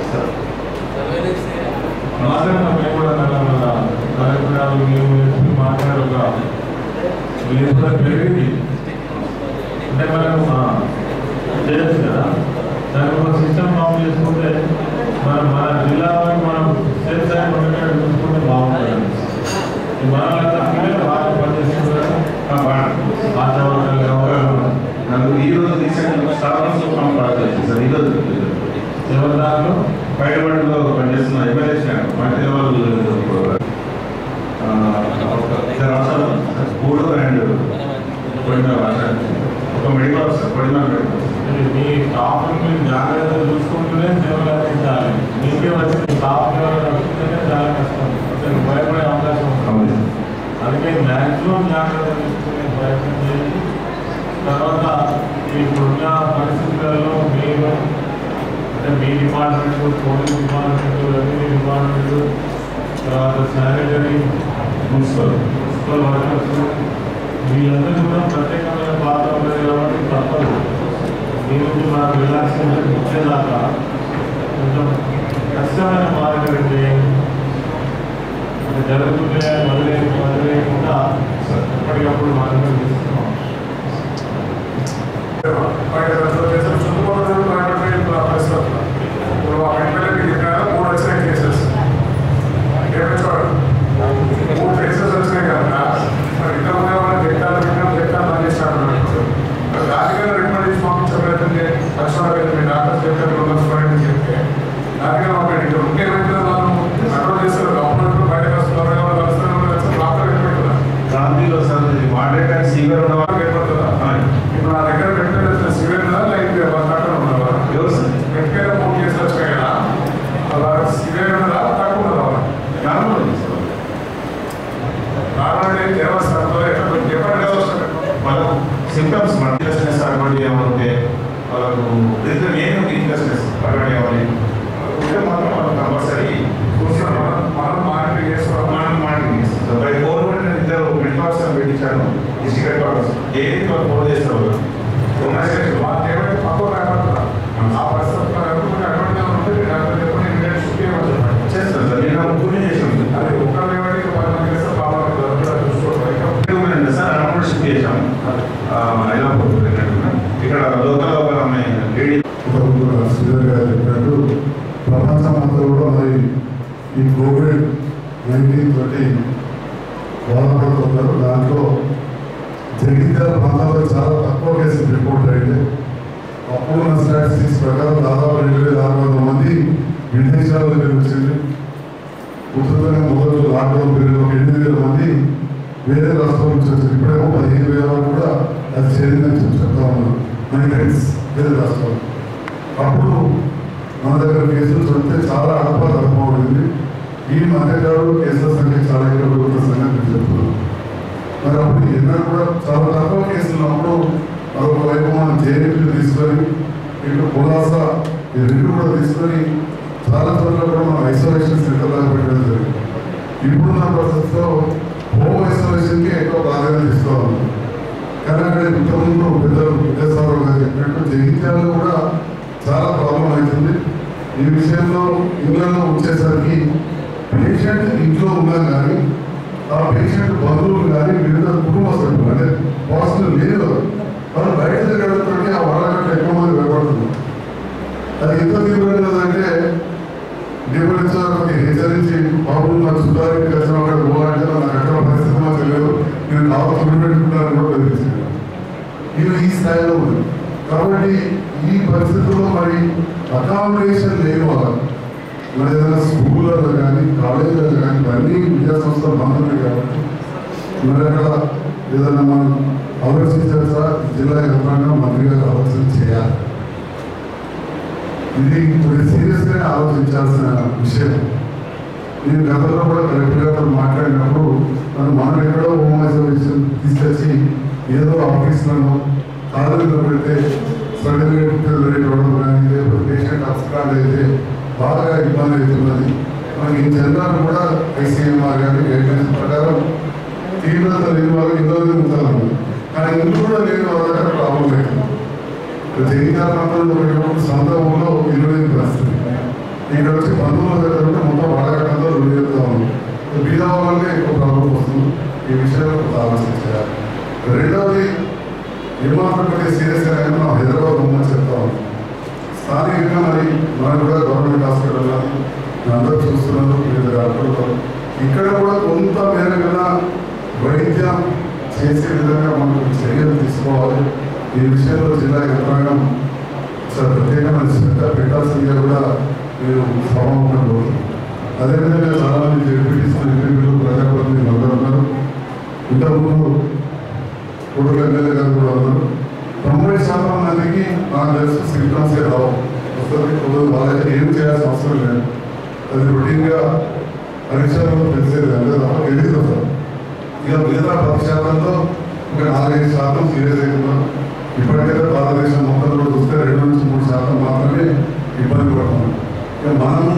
మాట్లాడిన మేము కూడా నల్ల కార్యక్రమాలు మేము వేసుకుని మాట్లాడే ఒక విలేజ్ కూడా పెరిగింది అంటే మనం ఆ, చేయొచ్చు కదా దానికి ఒక సిస్టమ్ ఫామ్ చేసుకుంటే మనం మన జిల్లాలో మనం సేఫ్ సైడ్ ఉండేటట్టు చూసుకుంటే బాగుంటుంది ఈ మనలంతా పిల్లలు బాగా పనిచేస్తున్నారు వాతావరణం కావాలి నాకు ఈ రోజు రీసెంట్ స్థాపన సూత్రం ప్రారంభించింది సార్ ఈరోజు ఎవరి దాంట్లో బయటపడిలో పనిచేస్తున్న ఎమ్మెల్యే మంత్రి వాళ్ళు ఆ, ఇద్దరు రాష్ట్రాలు మూడు అండ్ కొడిన ఒక మెడికల్ ఆఫీసర్ కొడిన మెడికల్ ఇది మీ స్టాఫ్ని మీరు జాగ్రత్తగా చూసుకుంటూనే సేవలు అందించాలి మీకే వచ్చి మీ స్టాఫ్ వస్తుంటేనే చాలా కష్టం అసలు భయపడే అవకాశం ఉంటుంది అవును అందుకే మ్యాక్సిమం జాగ్రత్త తీసుకునే ప్రయత్నం చేయండి తర్వాత ఇప్పుడున్న పరిస్థితులలో మీరు అంటే మీ department police department revenue department తర్వాత శానిటరీ మున్సిపల్ మున్సిపల్ వర్కర్స్ వీళ్ళందరూ కూడా ప్రత్యేకమైన పాత్ర ఉన్నది కాబట్టి తప్పదు మీ నుంచి మనకు రిలాక్సేషన్ ఇచ్చేదాకా కొంచెం కష్టమైన మార్గం ఏంటి అంటే జరుగుతుంటే వదిలే వదిలేకుండా ఎప్పటికప్పుడు మార్గం తీసుకున్నాం మూడు వచ్చినాయి కేసెస్ మూడు కేసెస్ వచ్చినాయి కదా మరి ఇంకా ఉన్న వాళ్ళు వ్యక్తాలు విన్నాం వ్యక్తాలు పనిచేస్తాడు దానికైనా రికమెండ్ చేసి పంపించబోతుంటే లక్షణాలు మీ డాక్టర్ చెప్పారు చూడండి అని చెప్తే దానికైనా ఒక ఇక్కడ ఉంటే ఏమైతే వాళ్ళు కంట్రోల్ చేస్తారు గవర్నమెంట్ బయటకు వస్తున్నారు వాళ్ళు వస్తున్నారు డాక్టర్ ఏది వాళ్ళు ఫోన్ చేస్తారు వాళ్ళు ఏమైతే పక్కన రాబడుతున్నారు ఆ పరిస్థితుల్లో ఎవరికి అడ్వాంటేజ్ ఉంటే డాక్టర్ చెప్పండి ఇమీడియట్ షిఫ్ట్ చేయమని చెప్పండి చేస్తారు సార్ నేను ముగ్గురు చేసాను అది ఒక్కరు ఏమైతే పది మంది చేస్తే బాగా చూసుకోవాలి సార్ అన్నప్పుడు షిఫ్ట్ చేసాం ఐలాపూర్ ఇక్కడ లోకల్ ఒక అమ్మాయి లేడీ శ్రీధర్ గారు చెప్పినట్టు ప్రపంచం అంతా కూడా మరి ఈ కోవిడ్ నైన్టీన్ తోటి బాధపడుతున్నారు దాంట్లో జగిత్యాల ప్రాంతాల్లో చాలా తక్కువ కేసులు రిపోర్ట్ అయ్యింది అప్పుడున్న స్టాటిస్టిక్స్ ప్రకారం దాదాపు రెండు వేల ఆరు వందల మంది విదేశాల దగ్గర వచ్చింది ఉత్తరంగా మొదలు లాక్డౌన్ పీరియడ్ ఒక ఎనిమిది వేల మంది వేరే రాష్ట్రాల నుంచి వచ్చారు ఇప్పుడేమో పదిహేను వేల వరకు కూడా అది చేరిందని చెప్పి చెప్తా ఉన్నారు మైగ్రెంట్స్ వేరే రాష్ట్రాలు అప్పుడు మన దగ్గర కేసులు చూస్తే చాలా అడప తడప ఉంటుంది ఈ మధ్యకాలంలో కేసుల సంఖ్య చాలా ఎక్కువ పెరుగుతున్న సంగతి నేను చెప్తున్నాను మరి అప్పుడు ఎన్నో కూడా చాలా తక్కువ కేసులు ఉన్నప్పుడు మరొక వైపు మనం జేఎన్టీ తీసుకొని ఇటు పులాస ఈ రెండు కూడా తీసుకొని చాలా చోట్ల కూడా మనం ఐసోలేషన్ సెంటర్ లాగా పెట్టడం జరిగింది ఇప్పుడున్న పరిస్థితిలో హోమ్ ఐసోలేషన్కి ఎక్కువ ప్రాధాన్యత ఇస్తాము కానీ అక్కడ ఇంతకుముందు పెద్దలు విద్యాసాగర్ గారు చెప్పినట్టు జగిత్యాలలో కూడా చాలా ప్రాబ్లం అవుతుంది ఈ విషయంలో ఇళ్లలో వచ్చేసరికి పేషెంట్ ఇంట్లో ఉన్నా కానీ ఆ పేషెంట్ బంధువులు కానీ వివిధ కుటుంబ సభ్యులు అంటే పాజిటివ్ లేదు వాళ్ళు బయట తిరగడంతో ఆ వాళ్ళకంటే ఎక్కువ మంది భయపడుతున్నారు అది ఎంత తీవ్రంగా ఉందంటే దేవుడికి హెచ్చరించి బాబు నాకు సుధారికి కలిసిన అక్కడ పోవాలంటే నాకు ఎక్కడ పరిస్థితి మాకు తెలియదు నేను కావాలి తుడి పెట్టుకుంటానని కూడా బెదిరించాను ఇది ఈ స్థాయిలో ఉంది కాబట్టి ఈ పరిస్థితుల్లో మరి అకామిడేషన్ లేని వాళ్ళ మరి ఏదైనా స్కూళ్ళలో కానీ కాలేజీలలో కానీ అన్ని విద్యా సంస్థలు బంద్ ఉన్నాయి కాబట్టి మరి అక్కడ ఏదైనా మనం ఆలోచించాల్సా జిల్లా యంత్రాంగం మంత్రి గారు ఆలోచన చేయాలి ఇది కొద్దిగా సీరియస్గానే ఆలోచించాల్సిన విషయం నేను గతంలో కూడా కలెక్టర్ గారితో మాట్లాడినప్పుడు మనం మనం ఎక్కడో హోమ్ ఐసోలేషన్ తీసుకొచ్చి ఏదో ఆఫీసులను కాలేజీలో పెడితే సర్టిఫికేట్ రేట్ ఇవ్వడం కానీ లేకపోతే పేషెంట్ హాస్పిటల్ అయితే బాగా ఇబ్బంది అవుతున్నది మనకి ఈ జనరల్ కూడా ఐసీఎంఆర్ కానీ గైడ్లైన్స్ ప్రకారం తీవ్రత లేని వాళ్ళు ఇబ్బంది ఉంటారు కానీ ఇందులో కూడా లేని వాళ్ళ దగ్గర ప్రాబ్లం అవుతుంది జగిత్యాల ప్రాంతంలో పెట్టినప్పుడు సొంత ఊళ్ళో ఇరవై ఐదు పరిస్థితి ఇక్కడ వచ్చి బంధువుల దగ్గర ఉంటే మొత్తం వాడగట్టంతో రెండు చెప్తా ఉంది బీద వాళ్ళనే ఎక్కువ ప్రాబ్లం వస్తుంది ఈ విషయంలో కొంత ఆలోచన చేయాలి రెండవది ఏమాత్రం కొద్దిగా సీరియస్గా కానీ మనం హైదరాబాద్ ఉందని చెప్తా ఉన్నాం స్థానికంగా మరి మనం కూడా గవర్నమెంట్ హాస్పిటల్లో అందరూ చూస్తున్నారు వివిధ డాక్టర్లు ఇక్కడ కూడా కొంత మేరకైనా వైద్యం చేసే విధంగా మనం చర్యలు తీసుకోవాలి ఈ విషయంలో జిల్లా యంత్రాంగం సార్ ప్రత్యేకమైన శ్రద్ధ పెట్టాల్సిందిగా కూడా నేను సభాముఖంలో అదేవిధంగా చాలా మంది జడ్పీటీస్ ఎంపీలు ప్రజాప్రతినిధులు అందరూ ఉన్నారు ఇంతకుముందు కొడుకు ఎమ్మెల్యే గారు కూడా ఉన్నారు తొంభై శాతం మందికి నాకు తెలిసి సిమ్టమ్స్ రావు వస్తుంది కొద్దిగా వాళ్ళకి ఏం చేయాల్సిన అవసరం లేదు అది రొటీన్గా పరీక్షల్లో తెలిసేది అంటే తప్ప తెలియదు అసలు ఇక మిగతా పది శాతంలో ఒక నాలుగైదు శాతం సీరియస్ అవుతున్నారు ఇప్పటికైతే భారతదేశం మొత్తంలో చూస్తే రెండు నుంచి మూడు శాతం మాత్రమే ఇబ్బంది పడుతున్నాం ఇక మనము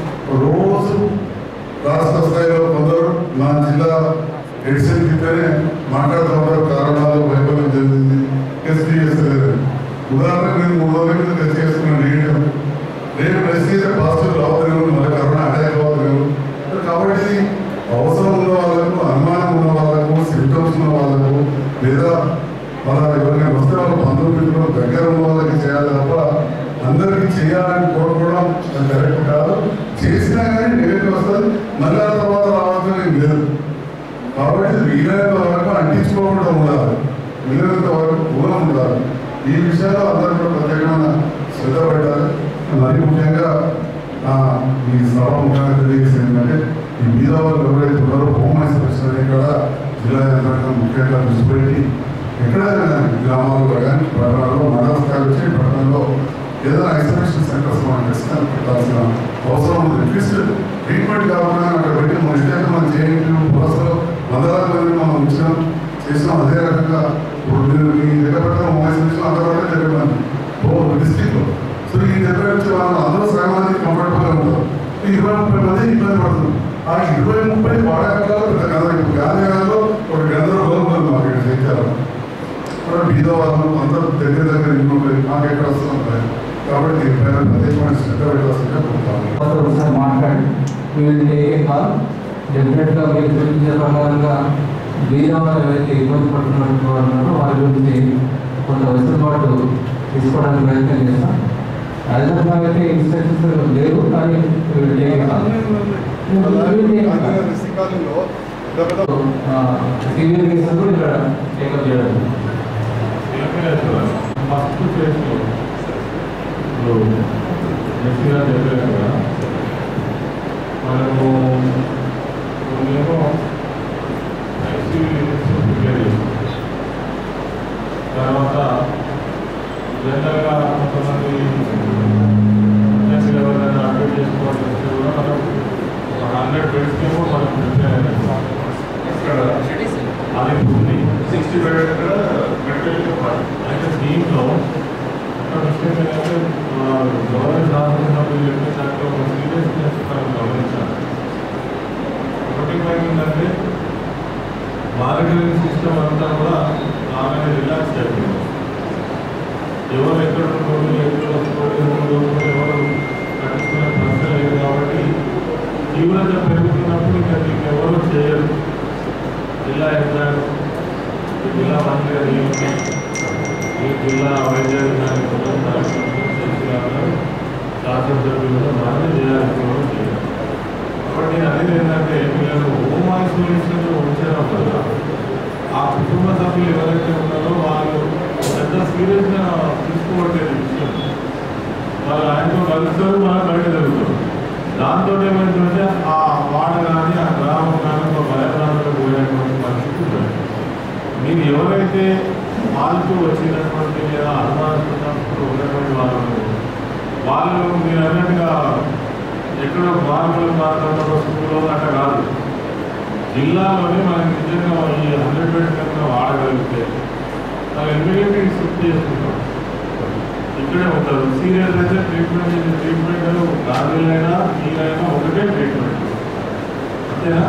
రోజు రాష్ట్ర స్థాయిలో కొందరు మా జిల్లా ఎడిషన్ కిందనే మాట్లాడుతూ ఉంటారు కారణాలు వైఫల్యం చెందింది టెస్ట్ చేస్తలేదు ఉదాహరణకు నేను మూడు రోజుల కింద టెస్ట్ చేసుకున్నాను నెగిటివ్ రేపు టెస్ట్ చేసే పాజిటివ్ రావద్దు మళ్ళీ కరోనా అటాక్ అవ్వదు కాబట్టి అవసరం ఉన్న వాళ్ళకు అనుమానం ఉన్న వాళ్ళకు సిమ్టమ్స్ ఉన్న వాళ్ళకు లేదా మన ఎవరికైనా వస్తే వాళ్ళ బంధువులు దగ్గర ఉన్న వాళ్ళకి చేయాలి తప్ప అందరికీ చేయాలని కోరుకోవడం అది కరెక్ట్ కాదు చేసినా కానీ నెగిటివ్ వస్తుంది మళ్ళీ ఆ తర్వాత రావాల్సిన ఏం లేదు కాబట్టి వీలైనంత వరకు అంటించుకోకుండా ఉండాలి వీలైనంత వరకు దూరం ఉండాలి ఈ విషయాల్లో అందరూ కూడా ప్రత్యేకమైన శ్రద్ధ పెట్టాలి మరి ముఖ్యంగా ఆ, ఈ సభ ముఖ్యంగా తెలియజేసేది ఏంటంటే ఈ మీద వాళ్ళు ఎవరైతే ఉన్నారో హోమ్ ఐసోలేషన్ అనేది కూడా జిల్లా యంత్రాంగం ముఖ్యంగా దృష్టి పెట్టి ఎక్కడైనా కానీ గ్రామాల్లో కానీ పట్టణాల్లో మండల స్థాయి వచ్చి పట్టణంలో ఏదైనా ఐసోలేషన్ సెంటర్స్ మనం ఖచ్చితంగా పెట్టాల్సిన అవసరం ఉంది అట్లీస్ట్ ట్రీట్మెంట్ కాకుండా అక్కడ పెట్టి మన ఇష్టంగా మనం చేయండి బస్సులో వందలాది మంది మనం ఉంచినాం చేసినాం అదే రకంగా ఇప్పుడు మీరు మీ దగ్గర పెట్టిన హోమ్ ఐసోలేషన్ అంతా కూడా జరిగినాను ఓ డిస్ట్రిక్ట్లో సో ఈ దగ్గర నుంచి వాళ్ళు అందరూ సగం మంది కంఫర్టబుల్గా ఉంటారు ఈ ఇరవై ముప్పై మంది ఇబ్బంది పడుతుంది ఆ ఇరవై ముప్పై వాడకాలలో పెద్ద కథ ఇప్పుడు గాంధీనగర్లో ఒక గందరగోళం ఉంది మాకు ఇక్కడ జగిత్యాలలో మరి బీద వాళ్ళు అందరూ దగ్గర దగ్గర ఇల్లు ఉంటాయి మాకు ఎక్కడ వస్తున్నాం కాబట్టి దీనిపైన ప్రత్యేకమైన శ్రద్ధ పెట్టాల్సిందిగా కోరుతాము ఒకసారి మాట్లాడి వీళ్ళు కాల్ డెఫినెట్గా మీరు చూపించే ప్రకారంగా బీదవాళ్ళు ఎవరైతే ఇబ్బంది పడుతున్నట్టు వాళ్ళు ఉన్నారో వారి గురించి కొంత వెసులుబాటు తీసుకోవడానికి ప్రయత్నం చేస్తాం అదేవిధంగా అయితే ఇన్స్ట్రక్షన్స్ లేవు కానీ వీళ్ళు take call. వీళ్ళు take call. సివియర్ కేసులు కూడా ఇక్కడ టేకప్ చేయడం ఫస్ట్ ఫేజ్లో ఇప్పుడు గట్టిగా చెప్పారు కదా మనము కొన్నేమో ఐసీయూ యూనిట్స్ ప్రిపేర్ చేస్తాం తర్వాత జనరల్గా కొంతమంది ఎమర్జెన్సీ ఎవరైనా అప్డేట్ చేసుకోవాల్సి వస్తే కూడా మనం ఒక హండ్రెడ్ బెడ్స్కి ఏమో మనం ప్రిపేర్ అయినాం ఇక్కడ అది ఉంది సిక్స్టీ బెడ్ కూడా మెటీరియల్ అయితే దీంట్లో ఒక విషయం ఏంటంటే గవర్నమెంట్ రాస్తున్నప్పుడు చెప్పే దాంట్లో ఒక సీరియస్నెస్ మనం గమనించాలి ఒకటి ఏంటంటే మానిటరింగ్ సిస్టమ్ అంతా కూడా బాగానే రిలాక్స్ అయిపోయింది ఎవరు ఎక్కడ ఉంటారు ఎక్కడ వస్తారు ఎవరు ఎవరు కట్టుకునే ప్రశ్న లేదు కాబట్టి తీవ్రత పెరుగుతున్నప్పుడు ఇక మీకు ఎవరు చేయరు జిల్లా యంత్రాంగం ఈ జిల్లా మంత్రి గారు ఏమిటి ఈ జిల్లా వైద్యాధికారి శాసనసభ్యులు మనమే చేయాల్సిన వాళ్ళు చేయాలి కాబట్టి నేను అనేది ఏంటంటే వీళ్ళను హోమ్ ఐసోలేషన్ ఉంచడం వల్ల ఆ కుటుంబ సభ్యులు ఎవరైతే ఉన్నారో వాళ్ళు పెద్ద సీరియస్గా తీసుకోవట్లేదు ఈ విషయం వాళ్ళు ఆయనతో కలుస్తారు మనం బయట జరుగుతారు దాంతో ఏమైందంటే ఆ వాడ కానీ ఆ గ్రామం కానీ ఒక భయప్రాంతంలో పోయేటువంటి పరిస్థితి ఉంది. మీరు ఎవరైతే వాళ్ళతో వచ్చినటువంటి లేదా అనుమానిస్తున్నప్పుడు ఉన్నటువంటి వాళ్ళు వాళ్ళు మీరు అన్నట్టుగా ఎక్కడో మార్పుల ప్రాంతంలో స్కూల్లో అట్లా కాదు జిల్లాలోనే మనకి నిజంగా ఈ హండ్రెడ్ బెడ్స్ కనుక వాడగలిగితే మనం ఇమ్మీడియట్గా షిఫ్ట్ చేసుకుంటాం ఇక్కడే ఉంటారు సీరియస్ అయితే ట్రీట్మెంట్ చేసే ట్రీట్మెంట్ గాజులైనా నీరైనా ఒకటే ట్రీట్మెంట్ అంతేనా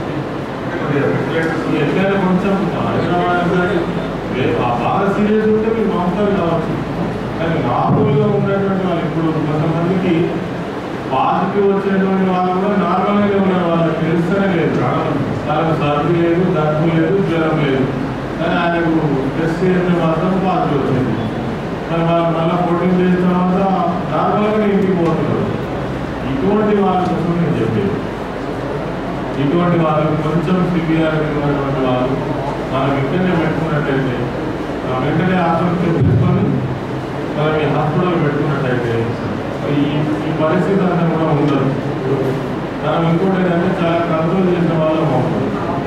ఎట్లయినా కొంచెం హైదరాబాద్ అంటే వే- ఆ బాగా సీరియస్ ఉంటే మీరు మామూలు కావచ్చు కానీ మామూలుగా ఉన్నటువంటి వాళ్ళు ఇప్పుడు కొంతమందికి పాజిటివ్ వచ్చేటువంటి వాళ్ళు కూడా నార్మల్గానే ఉన్నారు వాళ్ళకి తెలుస్తూనే లేదు వాళ్ళకి సర్ది లేదు దగ్గు లేదు జ్వరం లేదు కానీ ఆయనకు టెస్ట్ చేస్తే మాత్రం పాజిటివ్ వచ్చింది మరి వాళ్ళు మళ్ళీ ఫోర్టీన్ డేస్ తర్వాత నార్మల్గా ఇంటికి పోతున్నారు ఇటువంటి వాళ్ళ కోసం నేను చెప్పేది ఇటువంటి వాళ్ళకి కొంచెం సివియారిటీ ఉన్నటువంటి వాళ్ళు మనం ఇక్కడనే పెట్టుకున్నట్టయితే ఆ వెంటనే హాస్పిటల్ తెప్పించుకొని మనం ఈ హాస్పిటల్ పెట్టుకున్నట్టయితే ఈ ఈ పరిస్థితి అంతా కూడా ఉండదు మనం ఇంకోటి ఏంటంటే చాలా కంట్రోల్ చేసిన వాళ్ళం అవుతుంది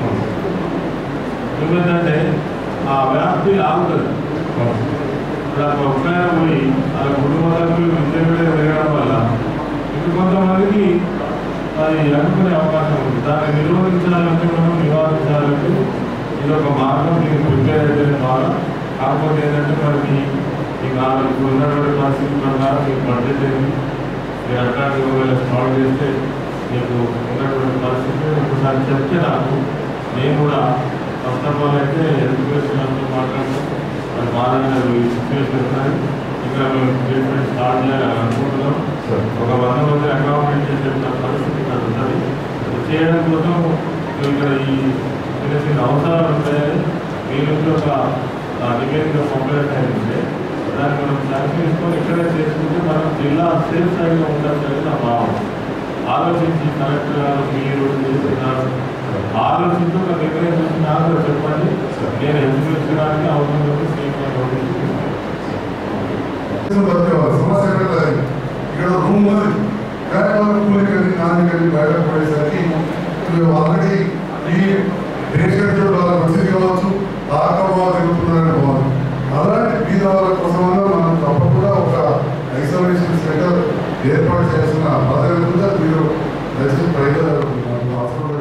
ఎందుకంటే ఆ వ్యాప్తి ఆగుతుంది ఇప్పుడు ఆ ఒక్కైనా పోయి ఆ కుటుంబ సభ్యులు విద్యాపీఠ పెరగడం వల్ల ఇంక కొంతమందికి అది అనుకునే అవకాశం ఉంది దాన్ని నిరోధించాలంటే మనం నివారించాలంటే ఇది ఒక మార్గం మీకు ప్రిపేర్ అయితే బాగా కాకపోతే ఏంటంటే మరి మీ మీకు ఆ ఇప్పుడు ఉన్నటువంటి పరిస్థితి ప్రకారం మీకు బడ్జెట్ ఏంటి మీరు అట్లాంటి ఒకవేళ స్టార్ట్ చేస్తే మీకు ఉన్నటువంటి పరిస్థితి ఒకసారి చెప్తే నాకు నేను కూడా ఫస్ట్ ఆఫ్ ఆల్ అయితే ఎడ్యుకేషన్ అంతా మాట్లాడుతూ మరి బాగా ఈ సిచ్యువేషన్ ఉన్నాయి ఇక్కడ మేము ట్రీట్మెంట్ స్టార్ట్ చేయాలని అనుకుంటున్నాం ఒక వంద మంది అకామిడేట్ చేసే పరిస్థితి ఇక్కడ ఉంటుంది అది చేయడం కోసం మేము ఇక్కడ ఈ చిన్న చిన్న అవసరాలు ఉంటాయని మీ నుంచి ఒక ఆ, నివేదిక కంప్లైంట్ అయింది దాన్ని మనం శాంక్షన్ తీసుకొని ఇక్కడే చేసుకుంటే మనం జిల్లా సేఫ్ సైడ్లో ఉండాలి నా భావం ఆలోచించి కలెక్టర్ గారు మీరు చేస్తున్నారు ఆలోచించి ఒక నిర్ణయం చేసి నాకు కూడా చెప్పండి నేను ఎదుర్కొనడానికి అవసరం ఉంది సీఎం నోటీస్ సమస్య ఎక్కడ లేదు. ఇక్కడ రూమ్ ఉంది కానీ వాళ్ళు కూలికి వెళ్ళి నాన్నకి వెళ్ళి బయటకు పడేసరికి వీళ్ళు ఆల్రెడీ ఈ పేషెంట్ వాళ్ళ పరిస్థితి కావచ్చు ఆకబాగా తిరుగుతున్నారని బాగుంది అలాంటి బీద వాళ్ళ కోసమైనా మనం తప్పకుండా ఒక ఐసోలేషన్ సెంటర్ ఏర్పాటు చేస్తున్న బాధ్యత మీద మీరు దయచేసి ప్రజలు అవసరం